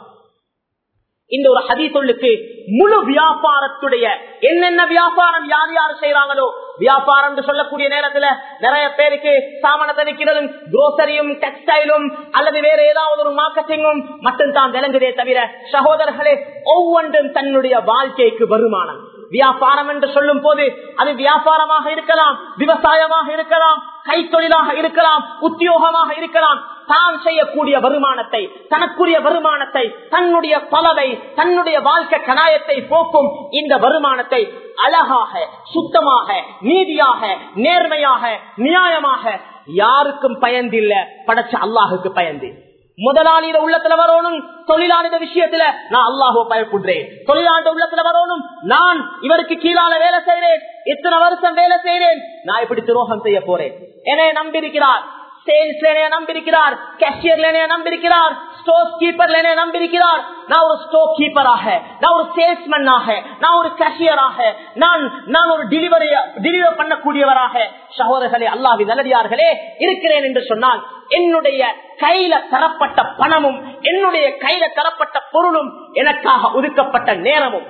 இந்த ஒரு ஹதீசொல்லுக்கு முழு வியாபாரத்துடைய என்னென்ன வியாபாரம் யார் யார் செய்யறாங்களோ வியாபாரம் சொல்லக்கூடிய நேரத்துல நிறைய பேருக்கு சாமானத்தை விற்கிறதும் குரோசரியும் டெக்ஸ்டைலும் அல்லது வேற ஏதாவது ஒரு மார்க்கெட்டிங்கும் மட்டும் தான் விளங்குதே தவிர சகோதரர்களே ஒவ்வொன்றும் தன்னுடைய வாழ்க்கைக்கு வருமானம் வியாபாரம் என்று சொல்லும் போது அது வியாபாரமாக இருக்கலாம் விவசாயமாக இருக்கலாம் கைத்தொழிலாக இருக்கலாம் உத்தியோகமாக இருக்கலாம் தான் செய்யக்கூடிய வருமானத்தை தனக்குரிய வருமானத்தை தன்னுடைய பலவை தன்னுடைய வாழ்க்கை கணாயத்தை போக்கும் இந்த வருமானத்தை அழகாக சுத்தமாக நீதியாக நேர்மையாக நியாயமாக யாருக்கும் பயந்தில்ல படைச்ச அல்லாஹுக்கு பயந்து முதலாளியிட உள்ளத்துல வரணும் தொழிலாளிட விஷயத்துல நான் அல்லாஹோ பயப்படுறேன் தொழிலாளிட உள்ளத்துல வரணும் நான் இவருக்கு கீழால வேலை செய்யறேன் இத்தனை வருஷம் வேலை செய்யறேன் நான் இப்படி துரோகம் செய்ய போறேன் என்னை நம்பியிருக்கிறார் சேல்ஸ்ல நம்பியிருக்கிறார் கேஷியர்ல நம்பியிருக்கிறார் ஸ்டோர் கீப்பர்ல நம்பியிருக்கிறார் நான் ஒரு ஸ்டோர் கீப்பராக நான் ஒரு சேல்ஸ்மேனாக நான் ஒரு கேஷியராக நான் நான் ஒரு டெலிவரி டெலிவர் பண்ணக்கூடியவராக சகோதரர்களே அல்லாவி நல்லடியார்களே இருக்கிறேன் என்று சொன்னால் என்னுடைய கையில தரப்பட்ட பணமும் என்னுடைய கையில தரப்பட்ட பொருளும் எனக்காக ஒதுக்கப்பட்ட நேரமும்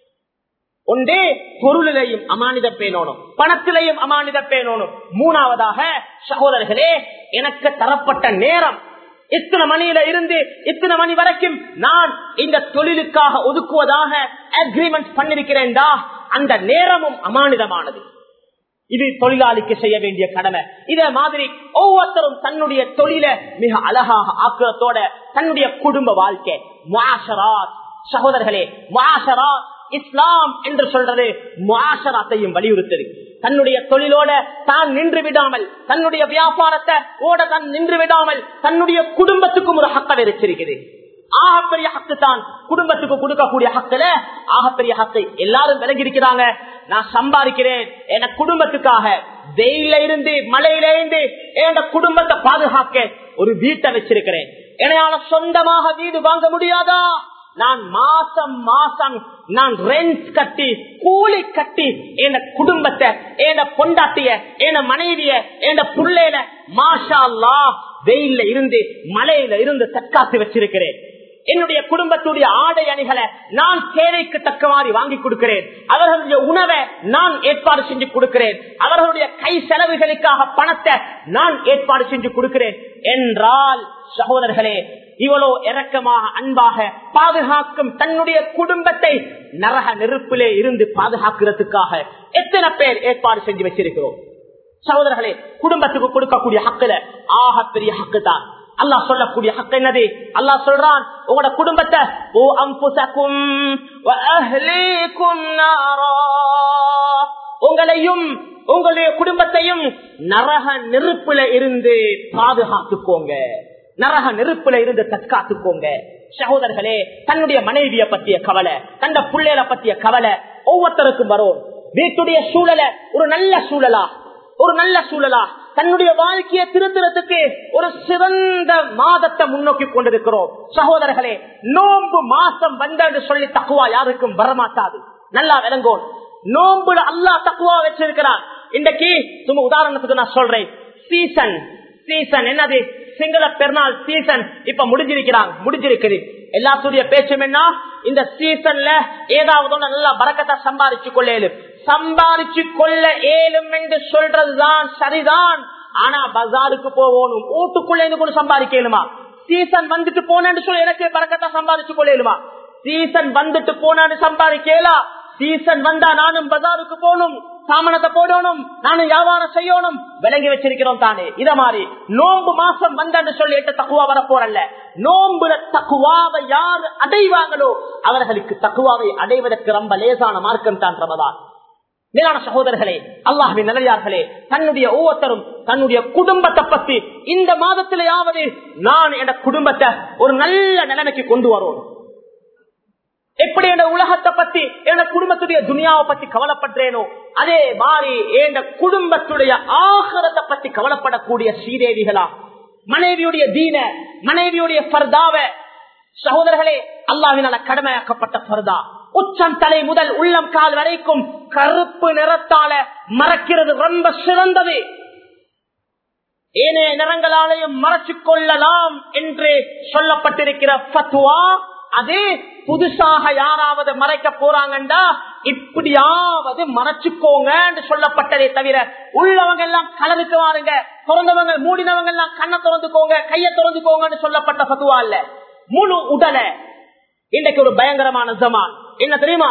ஒன்றே பொருளிலையும் அமானித பேணணும் பணத்திலையும் அமானித பேணணும் மூணாவதாக சகோதரர்களே எனக்கு தரப்பட்ட நேரம் இத்தனை மணியில இருந்து இத்தனை மணி வரைக்கும் நான் இந்த தொழிலுக்காக ஒதுக்குவதாக அக்ரிமெண்ட் பண்ணிருக்கிறேன்டா அந்த நேரமும் அமானிதமானது இது தொழிலாளிக்கு செய்ய வேண்டிய கடமை இதே மாதிரி ஒவ்வொருத்தரும் தன்னுடைய தொழில மிக அழகாக ஆக்கிறதோட தன்னுடைய குடும்ப வாழ்க்கை மாஷராத் சகோதரர்களே மாஷராத் இஸ்லாம் என்று சொல்றது மாஷராத்தையும் வலியுறுத்தது தன்னுடைய தொழிலோட தான் நின்று விடாமல் தன்னுடைய வியாபாரத்தை ஓட தான் நின்று விடாமல் தன்னுடைய குடும்பத்துக்கும் ஒரு ஹக்கம் வச்சிருக்குது ஆகப்பெரிய ஹக்கு தான் குடும்பத்துக்கு கொடுக்கக்கூடிய ஹக்குல ஆகப்பெரிய ஹக்கை எல்லாரும் விலகிருக்கிறாங்க நான் சம்பாதிக்கிறேன் என் குடும்பத்துக்காக வெயில இருந்து மழையில இருந்து என் குடும்பத்தை பாதுகாக்க ஒரு வீட்டை வச்சிருக்கிறேன் என்னால சொந்தமாக வீடு வாங்க முடியாதா நான் மாசம் மாசம் நான் ரெண்ட் கட்டி கூலி கட்டி என் குடும்பத்தை என் பொண்டாட்டிய என் மனைவிய என் புள்ளையில மாஷா வெயில இருந்து மலையில இருந்து தற்காத்து வச்சிருக்கிறேன் என்னுடைய குடும்பத்துடைய ஆடை அணிகளை நான் தேவைக்கு தக்க மாதிரி வாங்கி கொடுக்கிறேன் அவர்களுடைய உணவை நான் ஏற்பாடு செஞ்சு கொடுக்கிறேன் அவர்களுடைய கை செலவுகளுக்காக பணத்தை நான் ஏற்பாடு செஞ்சு கொடுக்கிறேன் என்றால் சகோதரர்களே இவ்வளோ இறக்கமாக அன்பாக பாதுகாக்கும் தன்னுடைய குடும்பத்தை நரக நெருப்பிலே இருந்து பாதுகாக்கிறதுக்காக எத்தனை பேர் ஏற்பாடு செஞ்சு வச்சிருக்கிறோம் சகோதரர்களே குடும்பத்துக்கு கொடுக்கக்கூடிய ஹக்குல ஆக பெரிய ஹக்கு தான் அல்லாஹ் சொல்லக்கூடிய ஹக்கு என்னது அல்லாஹ் சொல்றான் உங்களோட குடும்பத்தை ஓ அம்புசக்கும் உங்களையும் உங்களுடைய குடும்பத்தையும் நரக நெருப்புல இருந்து பாதுகாத்துக்கோங்க நரக நெருப்புல இருந்து தற்காத்துக்கோங்க சகோதரர்களே தன்னுடைய மனைவிய பத்திய கவலை தந்த பிள்ளைகளை பத்திய கவலை ஒவ்வொருத்தருக்கும் வரும் வீட்டுடைய சூழலை ஒரு நல்ல சூழலா ஒரு நல்ல சூழலா தன்னுடைய வாழ்க்கையை திருத்துறதுக்கு ஒரு சிறந்த மாதத்தை முன்னோக்கி கொண்டிருக்கிறோம் சகோதரர்களே நோன்பு மாசம் வந்தது சொல்லி தக்குவா யாருக்கும் வரமாட்டாது நல்லா விளங்கோம் நோன்புல அல்லா தக்குவா வச்சிருக்கிறான் இன்றைக்கு சும்மா உதாரணத்துக்கு நான் சொல்றேன் சீசன் சீசன் என்னது சிங்கள பெருநாள் சீசன் இப்ப முடிஞ்சிருக்கிறாங்க முடிஞ்சிருக்குது எல்லாத்துடைய பேச்சும் என்ன இந்த சீசன்ல ஏதாவது நல்லா பறக்கத்தை சம்பாதிச்சு கொள்ளேலும் சம்பாதிச்சு கொள்ள ஏலும் என்று சொல்றதுதான் சரிதான் ஆனா பஜாருக்கு போகணும் வீட்டுக்குள்ள இருந்து கூட சம்பாதிக்கலுமா சீசன் வந்துட்டு போனேன்னு சொல்லி எனக்கு பறக்கத்தை சம்பாதிச்சு கொள்ளலுமா சீசன் வந்துட்டு போனான்னு சம்பாதிக்கலா சீசன் வந்தா நானும் பஜாருக்கு போகணும் சாமனத்தை போடணும் நானும் வியாபாரம் செய்யணும் விளங்கி வச்சிருக்கிறோம் தானே இத மாதிரி நோன்பு மாசம் வந்தன்னு சொல்லிட்டு தக்குவா வரப்போறல்ல நோன்புல தக்குவாவை யார் அடைவாங்களோ அவர்களுக்கு தக்குவாவை அடைவதற்கு ரொம்ப லேசான மார்க்கம் தான் ரமதான் மேலான சகோதரர்களே அல்லாஹின் நிலையார்களே தன்னுடைய ஒவ்வொருத்தரும் தன்னுடைய குடும்பத்தை பத்தி இந்த மாதத்திலேயாவது நான் என் குடும்பத்தை ஒரு நல்ல நிலைமைக்கு கொண்டு வரும் எப்படி என் உலகத்தை பத்தி என் குடும்பத்துடைய துனியாவை பத்தி கவலைப்படுறேனோ அதே மாதிரி என் குடும்பத்துடைய ஆகரத்தை பத்தி கவலைப்படக்கூடிய ஸ்ரீதேவிகளா மனைவியுடைய தீன மனைவியுடைய பர்தாவ சகோதரர்களே அல்லாவினால கடமையாக்கப்பட்ட பர்தா உச்சம் தலை முதல் உள்ளம் கால் வரைக்கும் கருப்பு நிறத்தால மறைக்கிறது ரொம்ப சிறந்தது ஏனைய நிறங்களாலையும் மறைச்சுக் கொள்ளலாம் என்று சொல்லப்பட்டிருக்கிற பத்துவா அது புதுசாக யாராவது மறைக்க போறாங்கண்டா இப்படியாவது மறைச்சுக்கோங்க சொல்லப்பட்டதே தவிர உள்ளவங்க எல்லாம் கலருக்கு வாருங்க பிறந்தவங்க மூடினவங்க எல்லாம் கண்ணை திறந்துக்கோங்க கையை திறந்துக்கோங்கன்னு சொல்லப்பட்ட பத்துவா இல்ல முழு உடலை இன்றைக்கு ஒரு பயங்கரமான ஜமான் என்ன தெரியுமா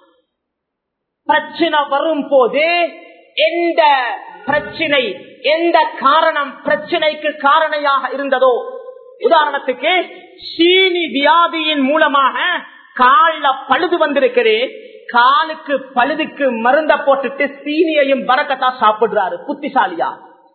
பிரச்சனை வரும் போது எந்த பிரச்சனை எந்த காரணம் பிரச்சனைக்கு காரணையாக இருந்ததோ உதாரணத்துக்கு சீனி வியாதியின் மூலமாக கால பழுது வந்திருக்குது காலுக்கு பழுதுக்கு மருந்த போட்டுட்டு சீனியையும் பறக்கத்தா சாப்பிடுறாரு புத்திசாலியா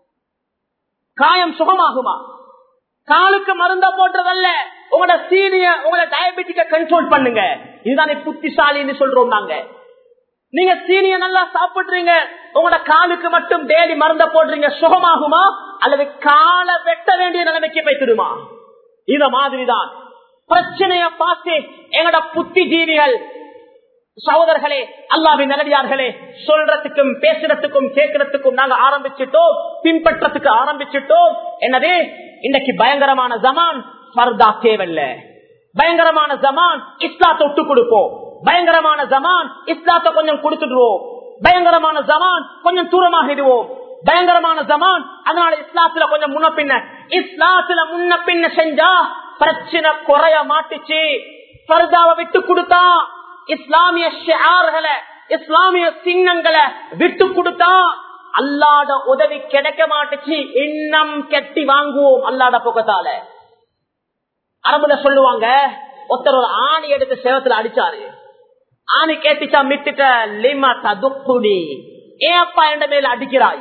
காயம் சுகமாகுமா காலுக்கு மருந்த போட்டுறதல்ல உங்களோட சீனிய உங்களோட டயபெட்டிக்க கண்ட்ரோல் பண்ணுங்க இதுதானே புத்திசாலின்னு சொல்றோம் நாங்க நீங்க சீனிய நல்லா சாப்பிடுறீங்க உங்களோட காலுக்கு மட்டும் டெய்லி மருந்த போடுறீங்க சுகமாகுமா அல்லது காலை வெட்ட வேண்டிய நிலைமைக்கு போய்த்திடுமா இத மாதிரிதான் பிரச்சனைய பார்த்து எங்கட புத்திஜீவிகள் சகோதரர்களே அல்லாவின் நல்லடியார்களே சொல்றதுக்கும் பேசுறதுக்கும் கேட்கறதுக்கும் நாங்க ஆரம்பிச்சிட்டோம் பின்பற்றத்துக்கு ஆரம்பிச்சிட்டோம் என்னது இன்னைக்கு பயங்கரமான ஜமான் பர்தா தேவையில்ல பயங்கரமான ஜமான் இஸ்லாத்தை விட்டு கொடுப்போம் பயங்கரமான ஜமான் இஸ்லாத்தை கொஞ்சம் கொடுத்துடுவோம் பயங்கரமான ஜமான் கொஞ்சம் தூரமாகிடுவோம் பயங்கரமான ஜமான் அதனால இஸ்லாத்துல கொஞ்சம் முன்ன பின்ன இஸ்லாத்துல முன்ன பின்ன செஞ்சா பிரச்சனை குறைய மாட்டுச்சு பர்தாவை விட்டு கொடுத்தா இஸ்லாமிய ஷியார்களை இஸ்லாமிய சின்னங்களை விட்டு கொடுத்தா அல்லாத உதவி கிடைக்க மாட்டுச்சு இன்னம் கெட்டி வாங்குவோம் அல்லாத பக்கத்தால அரபுல சொல்லுவாங்க ஒருத்தர் ஒரு ஆணி எடுத்து சேவத்துல அடிச்சாரு ஆணி கேட்டுச்சா மிட்டுட்ட லிமா ததுக்குடி ஏன் அப்பா என்ற மேல அடிக்கிறாய்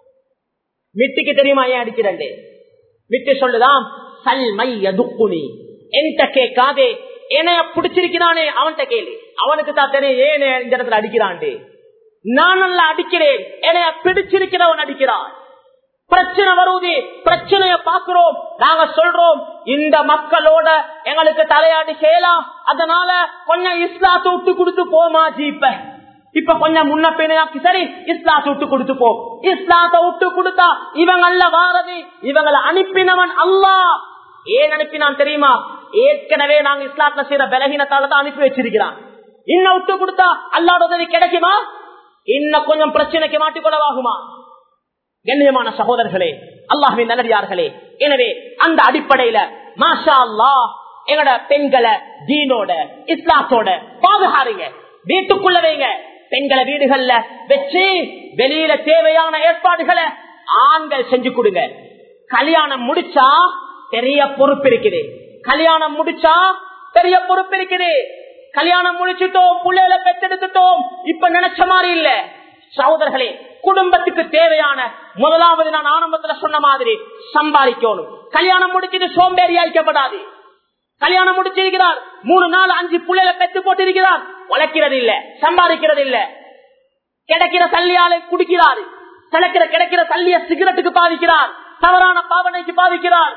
மிட்டுக்கு தெரியுமா ஏன் அடிக்கிறேன் மிட்டு சொல்லுதான் சல்மை எதுக்குனி என்கிட்ட கேட்காதே என்னைய பிடிச்சிருக்கிறானே அவன்கிட்ட கேளு அவனுக்கு தான் தெரியும் ஏன் இந்த இடத்துல அடிக்கிறான்டே நான் நல்லா அடிக்கிறேன் என்னைய பிடிச்சிருக்கிறவன் அடிக்கிறான் பிரச்சனை வருவது பிரச்சனைய பாக்குறோம் நாங்க சொல்றோம் இந்த மக்களோட எங்களுக்கு தலையாடி செய்யலாம் அதனால கொஞ்சம் இஸ்லாத்தை விட்டு கொடுத்து போமா ஜீப்ப இப்ப கொஞ்சம் முன்ன பின்னாக்கி சரி இஸ்லாத்தை விட்டு கொடுத்து போ இஸ்லாத்தை விட்டு கொடுத்தா இவங்கள வாரது இவங்களை அனுப்பினவன் அல்லா ஏன் அனுப்பினான் தெரியுமா ஏற்கனவே நாங்க இஸ்லாத்துல செய்யற பலகீனத்தால தான் அனுப்பி வச்சிருக்கிறான் இன்னும் விட்டு கொடுத்தா அல்லாத உதவி கிடைக்குமா இன்னும் கொஞ்சம் பிரச்சனைக்கு மாட்டிக்கொள்ளவாகுமா கண்ணியமான சகோதரர்களே அல்லாஹின் நல்லடியார்களே எனவே அந்த அடிப்படையில மாஷா அல்லா எங்கட பெண்களை தீனோட இஸ்லாத்தோட பாதுகாருங்க வீட்டுக்குள்ள வைங்க பெண்களை வீடுகள்ல வச்சு வெளியில தேவையான ஏற்பாடுகளை ஆண்கள் செஞ்சு கொடுங்க கல்யாணம் முடிச்சா பெரிய பொறுப்பு இருக்குது கல்யாணம் முடிச்சா பெரிய பொறுப்பு இருக்குது கல்யாணம் முடிச்சுட்டோம் பிள்ளைகளை பெற்றெடுத்துட்டோம் இப்ப நினைச்ச மாதிரி இல்ல சகோதரர்களே குடும்பத்துக்கு தேவையான முதலாவது நான் ஆரம்பத்துல சொன்ன மாதிரி சம்பாதிக்கணும் கல்யாணம் முடிச்சது சோம்பேறி அழிக்கப்படாது கல்யாணம் முடிச்சிருக்கிறார் மூணு நாள் அஞ்சு பிள்ளைகளை பெற்று போட்டிருக்கிறார் உழைக்கிறது இல்ல சம்பாதிக்கிறது இல்ல கிடைக்கிற தள்ளியாலை குடிக்கிறார் கிடைக்கிற கிடைக்கிற தள்ளிய சிகரெட்டுக்கு பாதிக்கிறார் தவறான பாவனைக்கு பாதிக்கிறார்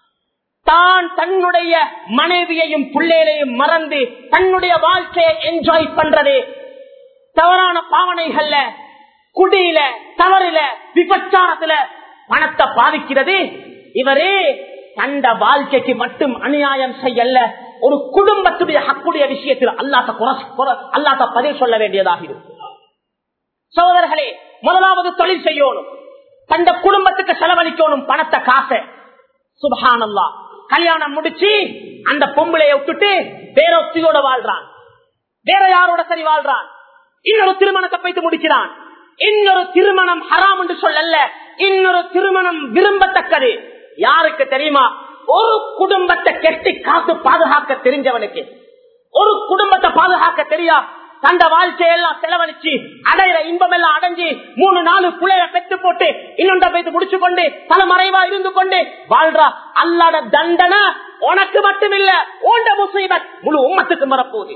தான் தன்னுடைய மனைவியையும் பிள்ளைகளையும் மறந்து தன்னுடைய வாழ்க்கையை என்ஜாய் பண்றது தவறான பாவனைகள்ல குடியில தவறில விபச்சாரத்துல பணத்தை பாதிக்கிறது இவரே கண்ட வாழ்க்கைக்கு மட்டும் அநியாயம் செய்யல ஒரு குடும்பத்துடைய ஹக்குடைய விஷயத்தில் அல்லாத்த அல்லாத்த பதில் சொல்ல வேண்டியதாக இருக்கும் சகோதரர்களே முதலாவது தொழில் செய்யணும் தந்த குடும்பத்துக்கு செலவழிக்கணும் பணத்தை காசை சுபஹானல்லா கல்யாணம் முடிச்சு அந்த பொம்பளைய விட்டுட்டு வேற ஒத்தியோட வாழ்றான் வேற யாரோட சரி வாழ்றான் இன்னொரு திருமணத்தை பைத்து முடிக்கிறான் இன்னொரு திருமணம் ஹராம் என்று சொல்லல இன்னொரு திருமணம் விரும்பத்தக்கது யாருக்கு தெரியுமா ஒரு குடும்பத்தை கெட்டி காத்து பாதுகாக்க தெரிஞ்சவனுக்கு ஒரு குடும்பத்தை பாதுகாக்க தெரியா தந்த வாழ்க்கையெல்லாம் செலவழிச்சு அடையிற இன்பம் எல்லாம் அடைஞ்சு மூணு நாலு புள்ளைய பெத்து போட்டு இன்னொன்ற பேத்து முடிச்சு கொண்டு தலைமறைவா இருந்து கொண்டு வாழ்றா அல்லாட தண்டனை உனக்கு மட்டுமில்ல ஓண்ட முசீபத் முழு உம்மத்துக்கு வரப்போகுது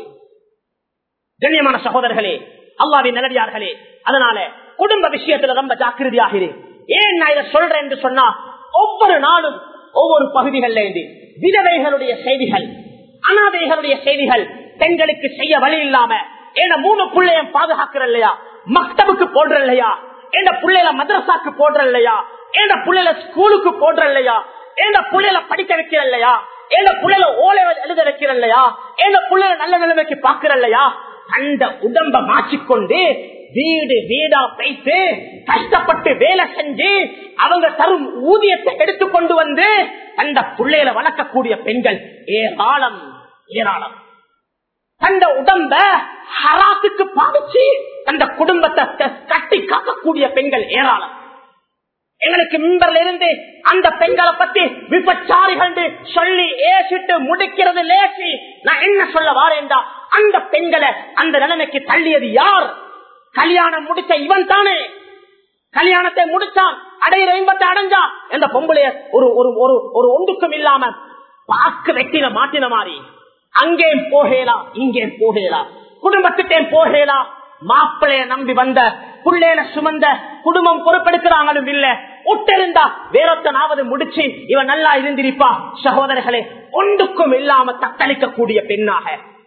கண்ணியமான சகோதரர்களே அல்லாவின் நல்லடியார்களே அதனால குடும்ப விஷயத்துல ரொம்ப ஜாக்கிரதையாக இரு ஏன் நான் இதை சொல்றேன் என்று சொன்னா ஒவ்வொரு நாளும் ஒவ்வொரு பகுதிகளில் இருந்து விதவைகளுடைய செய்திகள் அனாதைகளுடைய செய்திகள் பெண்களுக்கு செய்ய வழி இல்லாம என்ன மூணு பிள்ளையும் பாதுகாக்கிற இல்லையா மக்தபுக்கு போடுற இல்லையா என்ன பிள்ளைல மதரசாக்கு போடுற இல்லையா என்ன பிள்ளைல ஸ்கூலுக்கு போடுற இல்லையா என்ன பிள்ளைல படிக்க வைக்கிற இல்லையா என்ன பிள்ளைல ஓலை எழுத வைக்கிற இல்லையா என்ன பிள்ளைல நல்ல நிலைமைக்கு பாக்குற இல்லையா அந்த உடம்ப மாற்றிக்கொண்டு வீடு வீடா வைத்து கஷ்டப்பட்டு வேலை செஞ்சு அவங்க தரும் ஊதியத்தை எடுத்து கொண்டு வந்து அந்த பிள்ளையில வளர்க்கக்கூடிய பெண்கள் ஏராளம் ஏராளம் அந்த உடம்ப ஹராத்துக்கு பாதிச்சு அந்த குடும்பத்தை கட்டி காக்கக்கூடிய பெண்கள் ஏராளம் எங்களுக்கு மின்பர்ல இருந்து அந்த பெண்களை பத்தி விபச்சாரிகள் சொல்லி ஏசிட்டு முடிக்கிறது லேசி நான் என்ன சொல்ல வாரேன்டா அந்த பெண்களை அந்த நிலைமைக்கு தள்ளியது யார் கல்யாணம் முடிச்ச இவன் தானே கல்யாணத்தை முடிச்சான் அடையிற இன்பத்தை அடைஞ்சான் இந்த பொம்பளைய ஒரு ஒரு ஒரு ஒரு ஒன்றுக்கும் இல்லாம பாக்கு வெட்டின மாட்டின மாதிரி அங்கே போகலாம் இங்கே போகலாம் குடும்பத்துட்டே போகலாம் மாப்பிளைய நம்பி வந்த புள்ளையில சுமந்த குடும்பம் பொறுப்பெடுக்கிறாங்களும் இல்ல உட்டிருந்தா வேறொத்தனாவது முடிச்சு இவன் நல்லா இருந்திருப்பா சகோதரர்களே ஒன்றுக்கும் இல்லாம தத்தளிக்க கூடிய பெண்ணாக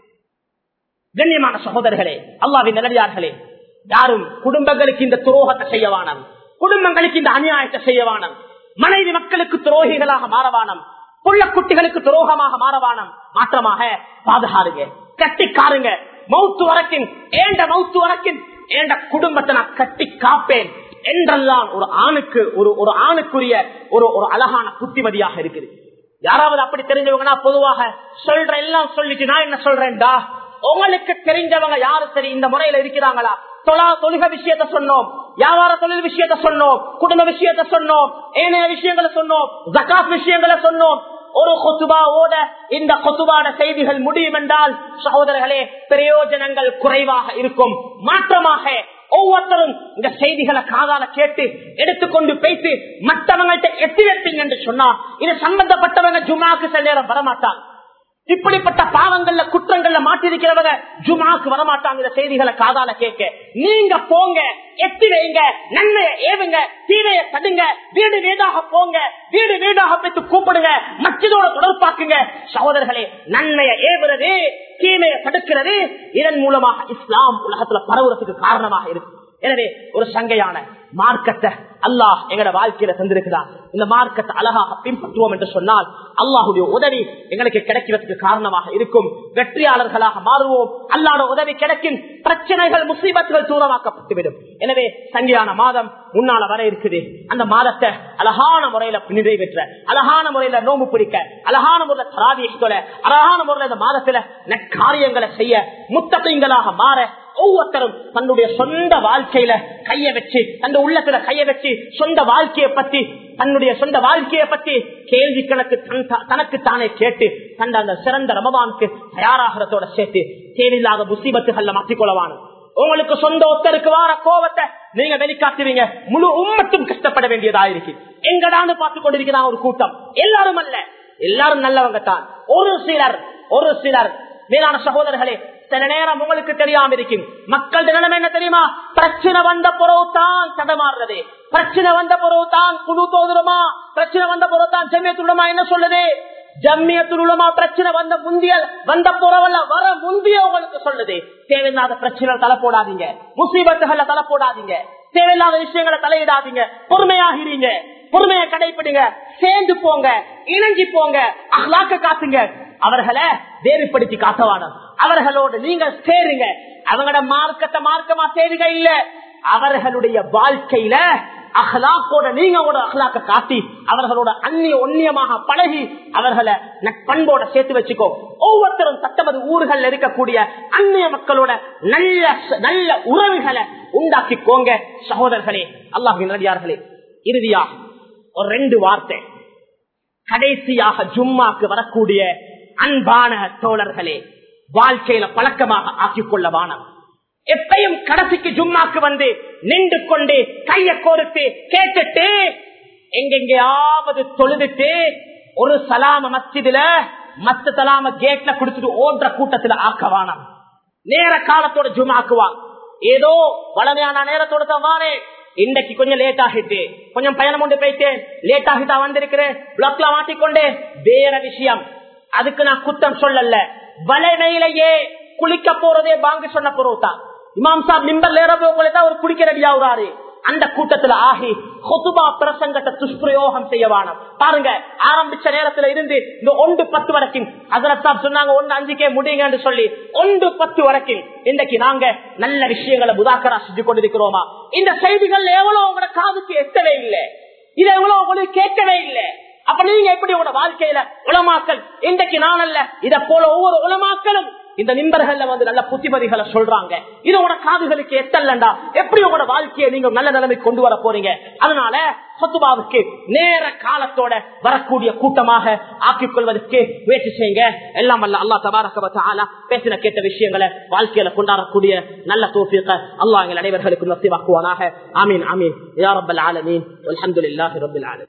கண்ணியமான சகோதரர்களே அல்லாவின் நிலவியார்களே யாரும் குடும்பங்களுக்கு இந்த துரோகத்தை செய்யவானம் குடும்பங்களுக்கு இந்த அநியாயத்தை செய்யவானம் மனைவி மக்களுக்கு துரோகிகளாக மாறவானம் புள்ள குட்டிகளுக்கு துரோகமாக மாறவானம் மாற்றமாக பாதுகாருங்க கட்டிக்காருங்க மவுத்து வரைக்கும் ஏண்ட மவுத்து வரைக்கும் ஏண்ட குடும்பத்தை நான் கட்டி காப்பேன் என்றெல்லாம் ஒரு ஆணுக்கு ஒரு ஒரு ஆணுக்குரிய ஒரு ஒரு அழகான புத்திமதியாக இருக்குது யாராவது அப்படி தெரிஞ்சவங்கன்னா பொதுவாக சொல்ற எல்லாம் சொல்லிட்டு நான் என்ன சொல்றேன்டா உங்களுக்கு தெரிஞ்சவங்க யாரு சரி இந்த முறையில இருக்கிறாங்களா தொழா தொழுக விஷயத்த சொன்னோம் வியாபார தொழில் விஷயத்த சொன்னோம் குடும்ப விஷயத்த சொன்னோம் ஏனைய விஷயங்களை சொன்னோம் ஜக்காத் விஷயங்களை சொன்னோம் ஒரு கொத்துபாவோட இந்த கொத்துபாட செய்திகள் முடியும் என்றால் சகோதரர்களே பிரயோஜனங்கள் குறைவாக இருக்கும் மாற்றமாக ஒவ்வொருத்தரும் இந்த செய்திகளை காதால கேட்டு எடுத்துக்கொண்டு பேசி மற்றவங்கள்ட்ட எத்தி வைப்பீங்க என்று சொன்னா இது சம்பந்தப்பட்டவங்க ஜுமாக்கு சில நேரம் வரமாட்டாங்க இப்படிப்பட்ட பாவங்கள்ல குற்றங்கள்ல மாட்டிருக்கிறவங்க ஜுமாக்கு வரமாட்டாங்க இந்த செய்திகளை காதால கேட்க நீங்க போங்க எத்தி வைங்க நன்மையை ஏவுங்க தீவைய தடுங்க வீடு வீடாக போங்க வீடு வீடாக பெற்று கூப்பிடுங்க மச்சதோட தொடர்பாக்குங்க சகோதரர்களே நன்மையை ஏவுறது தீமையை தடுக்கிறது இதன் மூலமாக இஸ்லாம் உலகத்துல பரவுறதுக்கு காரணமாக இருக்கு எனவே ஒரு சங்கையான மார்க்கத்தை அல்லாஹ் எங்கட வாழ்க்கையில தந்திருக்கிறார் இந்த மார்க்கத்தை அழகாக பின்பற்றுவோம் என்று சொன்னால் அல்லாஹுடைய உதவி எங்களுக்கு கிடைக்கிறதுக்கு காரணமாக இருக்கும் வெற்றியாளர்களாக மாறுவோம் அல்லாட உதவி கிடைக்கும் பிரச்சனைகள் முசீபத்துகள் தூரமாக்கப்பட்டுவிடும் எனவே சங்கையான மாதம் முன்னால வர இருக்குது அந்த மாதத்தை அழகான முறையில நிறைவேற்ற அழகான முறையில நோம்பு பிடிக்க அழகான முறையில தராதியை சொல்ல அழகான முறையில இந்த மாதத்துல நற்காரியங்களை செய்ய முத்தகைங்களாக மாற ஒவ்வொருத்தரும் தன்னுடைய சொந்த வாழ்க்கையில கைய வச்சு அந்த உள்ளத்துல கைய வச்சு சொந்த வாழ்க்கையை பத்தி தன்னுடைய சொந்த வாழ்க்கையை பத்தி கேள்வி கணக்கு தனக்கு தானே கேட்டு தந்த அந்த சிறந்த ரமபானுக்கு தயாராகிறதோட சேர்த்து தேவையில்லாத முசீபத்துகள்ல மாற்றிக்கொள்ளவானு உங்களுக்கு சொந்த ஒத்தருக்கு வார கோபத்தை நீங்க வெளிக்காட்டுவீங்க முழு உம்மத்தும் கஷ்டப்பட வேண்டியதா இருக்கு எங்கடான்னு பார்த்து கொண்டிருக்கிறான் ஒரு கூட்டம் எல்லாரும் அல்ல எல்லாரும் நல்லவங்க தான் ஒரு சிலர் ஒரு சிலர் மேலான சகோதரர்களே சில நேரம் உங்களுக்கு தெரியாம இருக்கும் மக்கள் நிலைமை என்ன தெரியுமா பிரச்சனை வந்த பிறகு தான் தடமாறுறது பிரச்சனை வந்த பிறகு தான் குழு தோதுருமா பிரச்சனை வந்த பிறகு தான் ஜம்மியத்துடமா என்ன சொல்லுது ஜம்மியத்துலமா பிரச்சனை வந்த முந்திய வந்த புறவல்ல வர முந்திய உங்களுக்கு சொல்லுது தேவையில்லாத பிரச்சனை தலை போடாதீங்க முசீபத்துகள்ல தலை போடாதீங்க தேவையில்லாத விஷயங்களை தலையிடாதீங்க பொறுமையாகிறீங்க பொறுமையை கடைபிடிங்க சேர்ந்து போங்க இணைஞ்சு போங்க அஹ்லாக்க காத்துங்க அவர்களை வேறுபடுத்தி காட்டவானம் அவர்களோடு நீங்க சேருங்க அவங்களோட மார்க்கத்தை மார்க்கமா சேருங்க இல்ல அவர்களுடைய வாழ்க்கையில அஹ்லாக்கோட நீங்க ஒரு அஹ்லாக்க காட்டி அவர்களோட அந்நிய ஒன்னியமாக பழகி அவர்களை நட்பண்போட சேர்த்து வச்சுக்கோ ஒவ்வொருத்தரும் தத்தமது ஊர்கள் இருக்கக்கூடிய அந்நிய மக்களோட நல்ல நல்ல உறவுகளை உண்டாக்கிக்கோங்க சகோதரர்களே அல்லாஹின் நடிகார்களே இறுதியா ஒரு ரெண்டு வார்த்தை கடைசியாக ஜும்மாக்கு வரக்கூடிய அன்பான தோழர்களே வாழ்க்கையில பழக்கமாக ஆக்கிக் கொள்ள வானம் எப்பையும் கடைசிக்கு ஜும்மாக்கு வந்து நின்று கொண்டு கைய கோர்த்து கேட்டுட்டு எங்கெங்கயாவது தொழுதுட்டு ஒரு சலாம மஸ்ஜிதுல மத்த சலாம கேட்ல குடுத்துட்டு ஓடுற கூட்டத்துல ஆக்கவானம் நேர காலத்தோட ஜும்மாக்குவான் ஏதோ வளமையான நேரத்தோட தான் வாரேன் இன்னைக்கு கொஞ்சம் லேட் ஆகிட்டு கொஞ்சம் பயணம் கொண்டு போயிட்டு லேட் ஆகிட்டா வந்திருக்கிறேன் பிளாக்ல மாட்டிக்கொண்டே வேற விஷயம் அதுக்கு நான் குத்தம் சொல்லல வளமையிலேயே குளிக்க போறதே பாங்கு சொன்ன பொருள்தான் இமாம் சாப் மிம்பர்ல ஏறப்போங்களே தான் ஒரு குளிக்க ரெடி ஆகுறாரு அந்த கூட்டத்துல ஆகி கொசுபா பிரசங்கத்தை துஷ்பிரயோகம் செய்யவான பாருங்க ஆரம்பிச்ச நேரத்துல இருந்து இந்த ஒன்று பத்து வரைக்கும் அதரத்தாப் சொன்னாங்க ஒன்று அஞ்சுக்கே முடியுங்கன்னு சொல்லி ஒன்று பத்து வரைக்கும் இன்றைக்கு நாங்க நல்ல விஷயங்களை புதாக்கரா செஞ்சு கொண்டிருக்கிறோமா இந்த செய்திகள் எவ்வளவு உங்களோட காதுக்கு எட்டவே இல்லை இது எவ்வளவு உங்களுக்கு கேட்கவே இல்லை அப்ப நீங்க எப்படி உங்களோட வாழ்க்கையில உலமாக்கல் இன்றைக்கு நான் அல்ல இத போல ஒவ்வொரு உலமாக்களும் இந்த நிம்பர்கள்ல வந்து நல்ல புத்திமதிகளை சொல்றாங்க இது உங்களோட காதுகளுக்கு எட்டல்லண்டா எப்படி உங்களோட வாழ்க்கையை நீங்க நல்ல நிலைமை கொண்டு வர போறீங்க அதனால சொத்துபாவுக்கு நேர காலத்தோட வரக்கூடிய கூட்டமாக ஆக்கிக் கொள்வதற்கு முயற்சி செய்யுங்க எல்லாம் வல்ல அல்லா தபாரக பேசின கேட்ட விஷயங்களை வாழ்க்கையில கொண்டாடக்கூடிய நல்ல தோஃபியத்தை அல்லாஹ் எங்கள் அனைவர்களுக்கும் நசிவாக்குவானாக ஆமீன் ஆமீன் யாரப்பல் ஆலமீன் அலமதுல்லாஹி ரபில் ஆலமீன்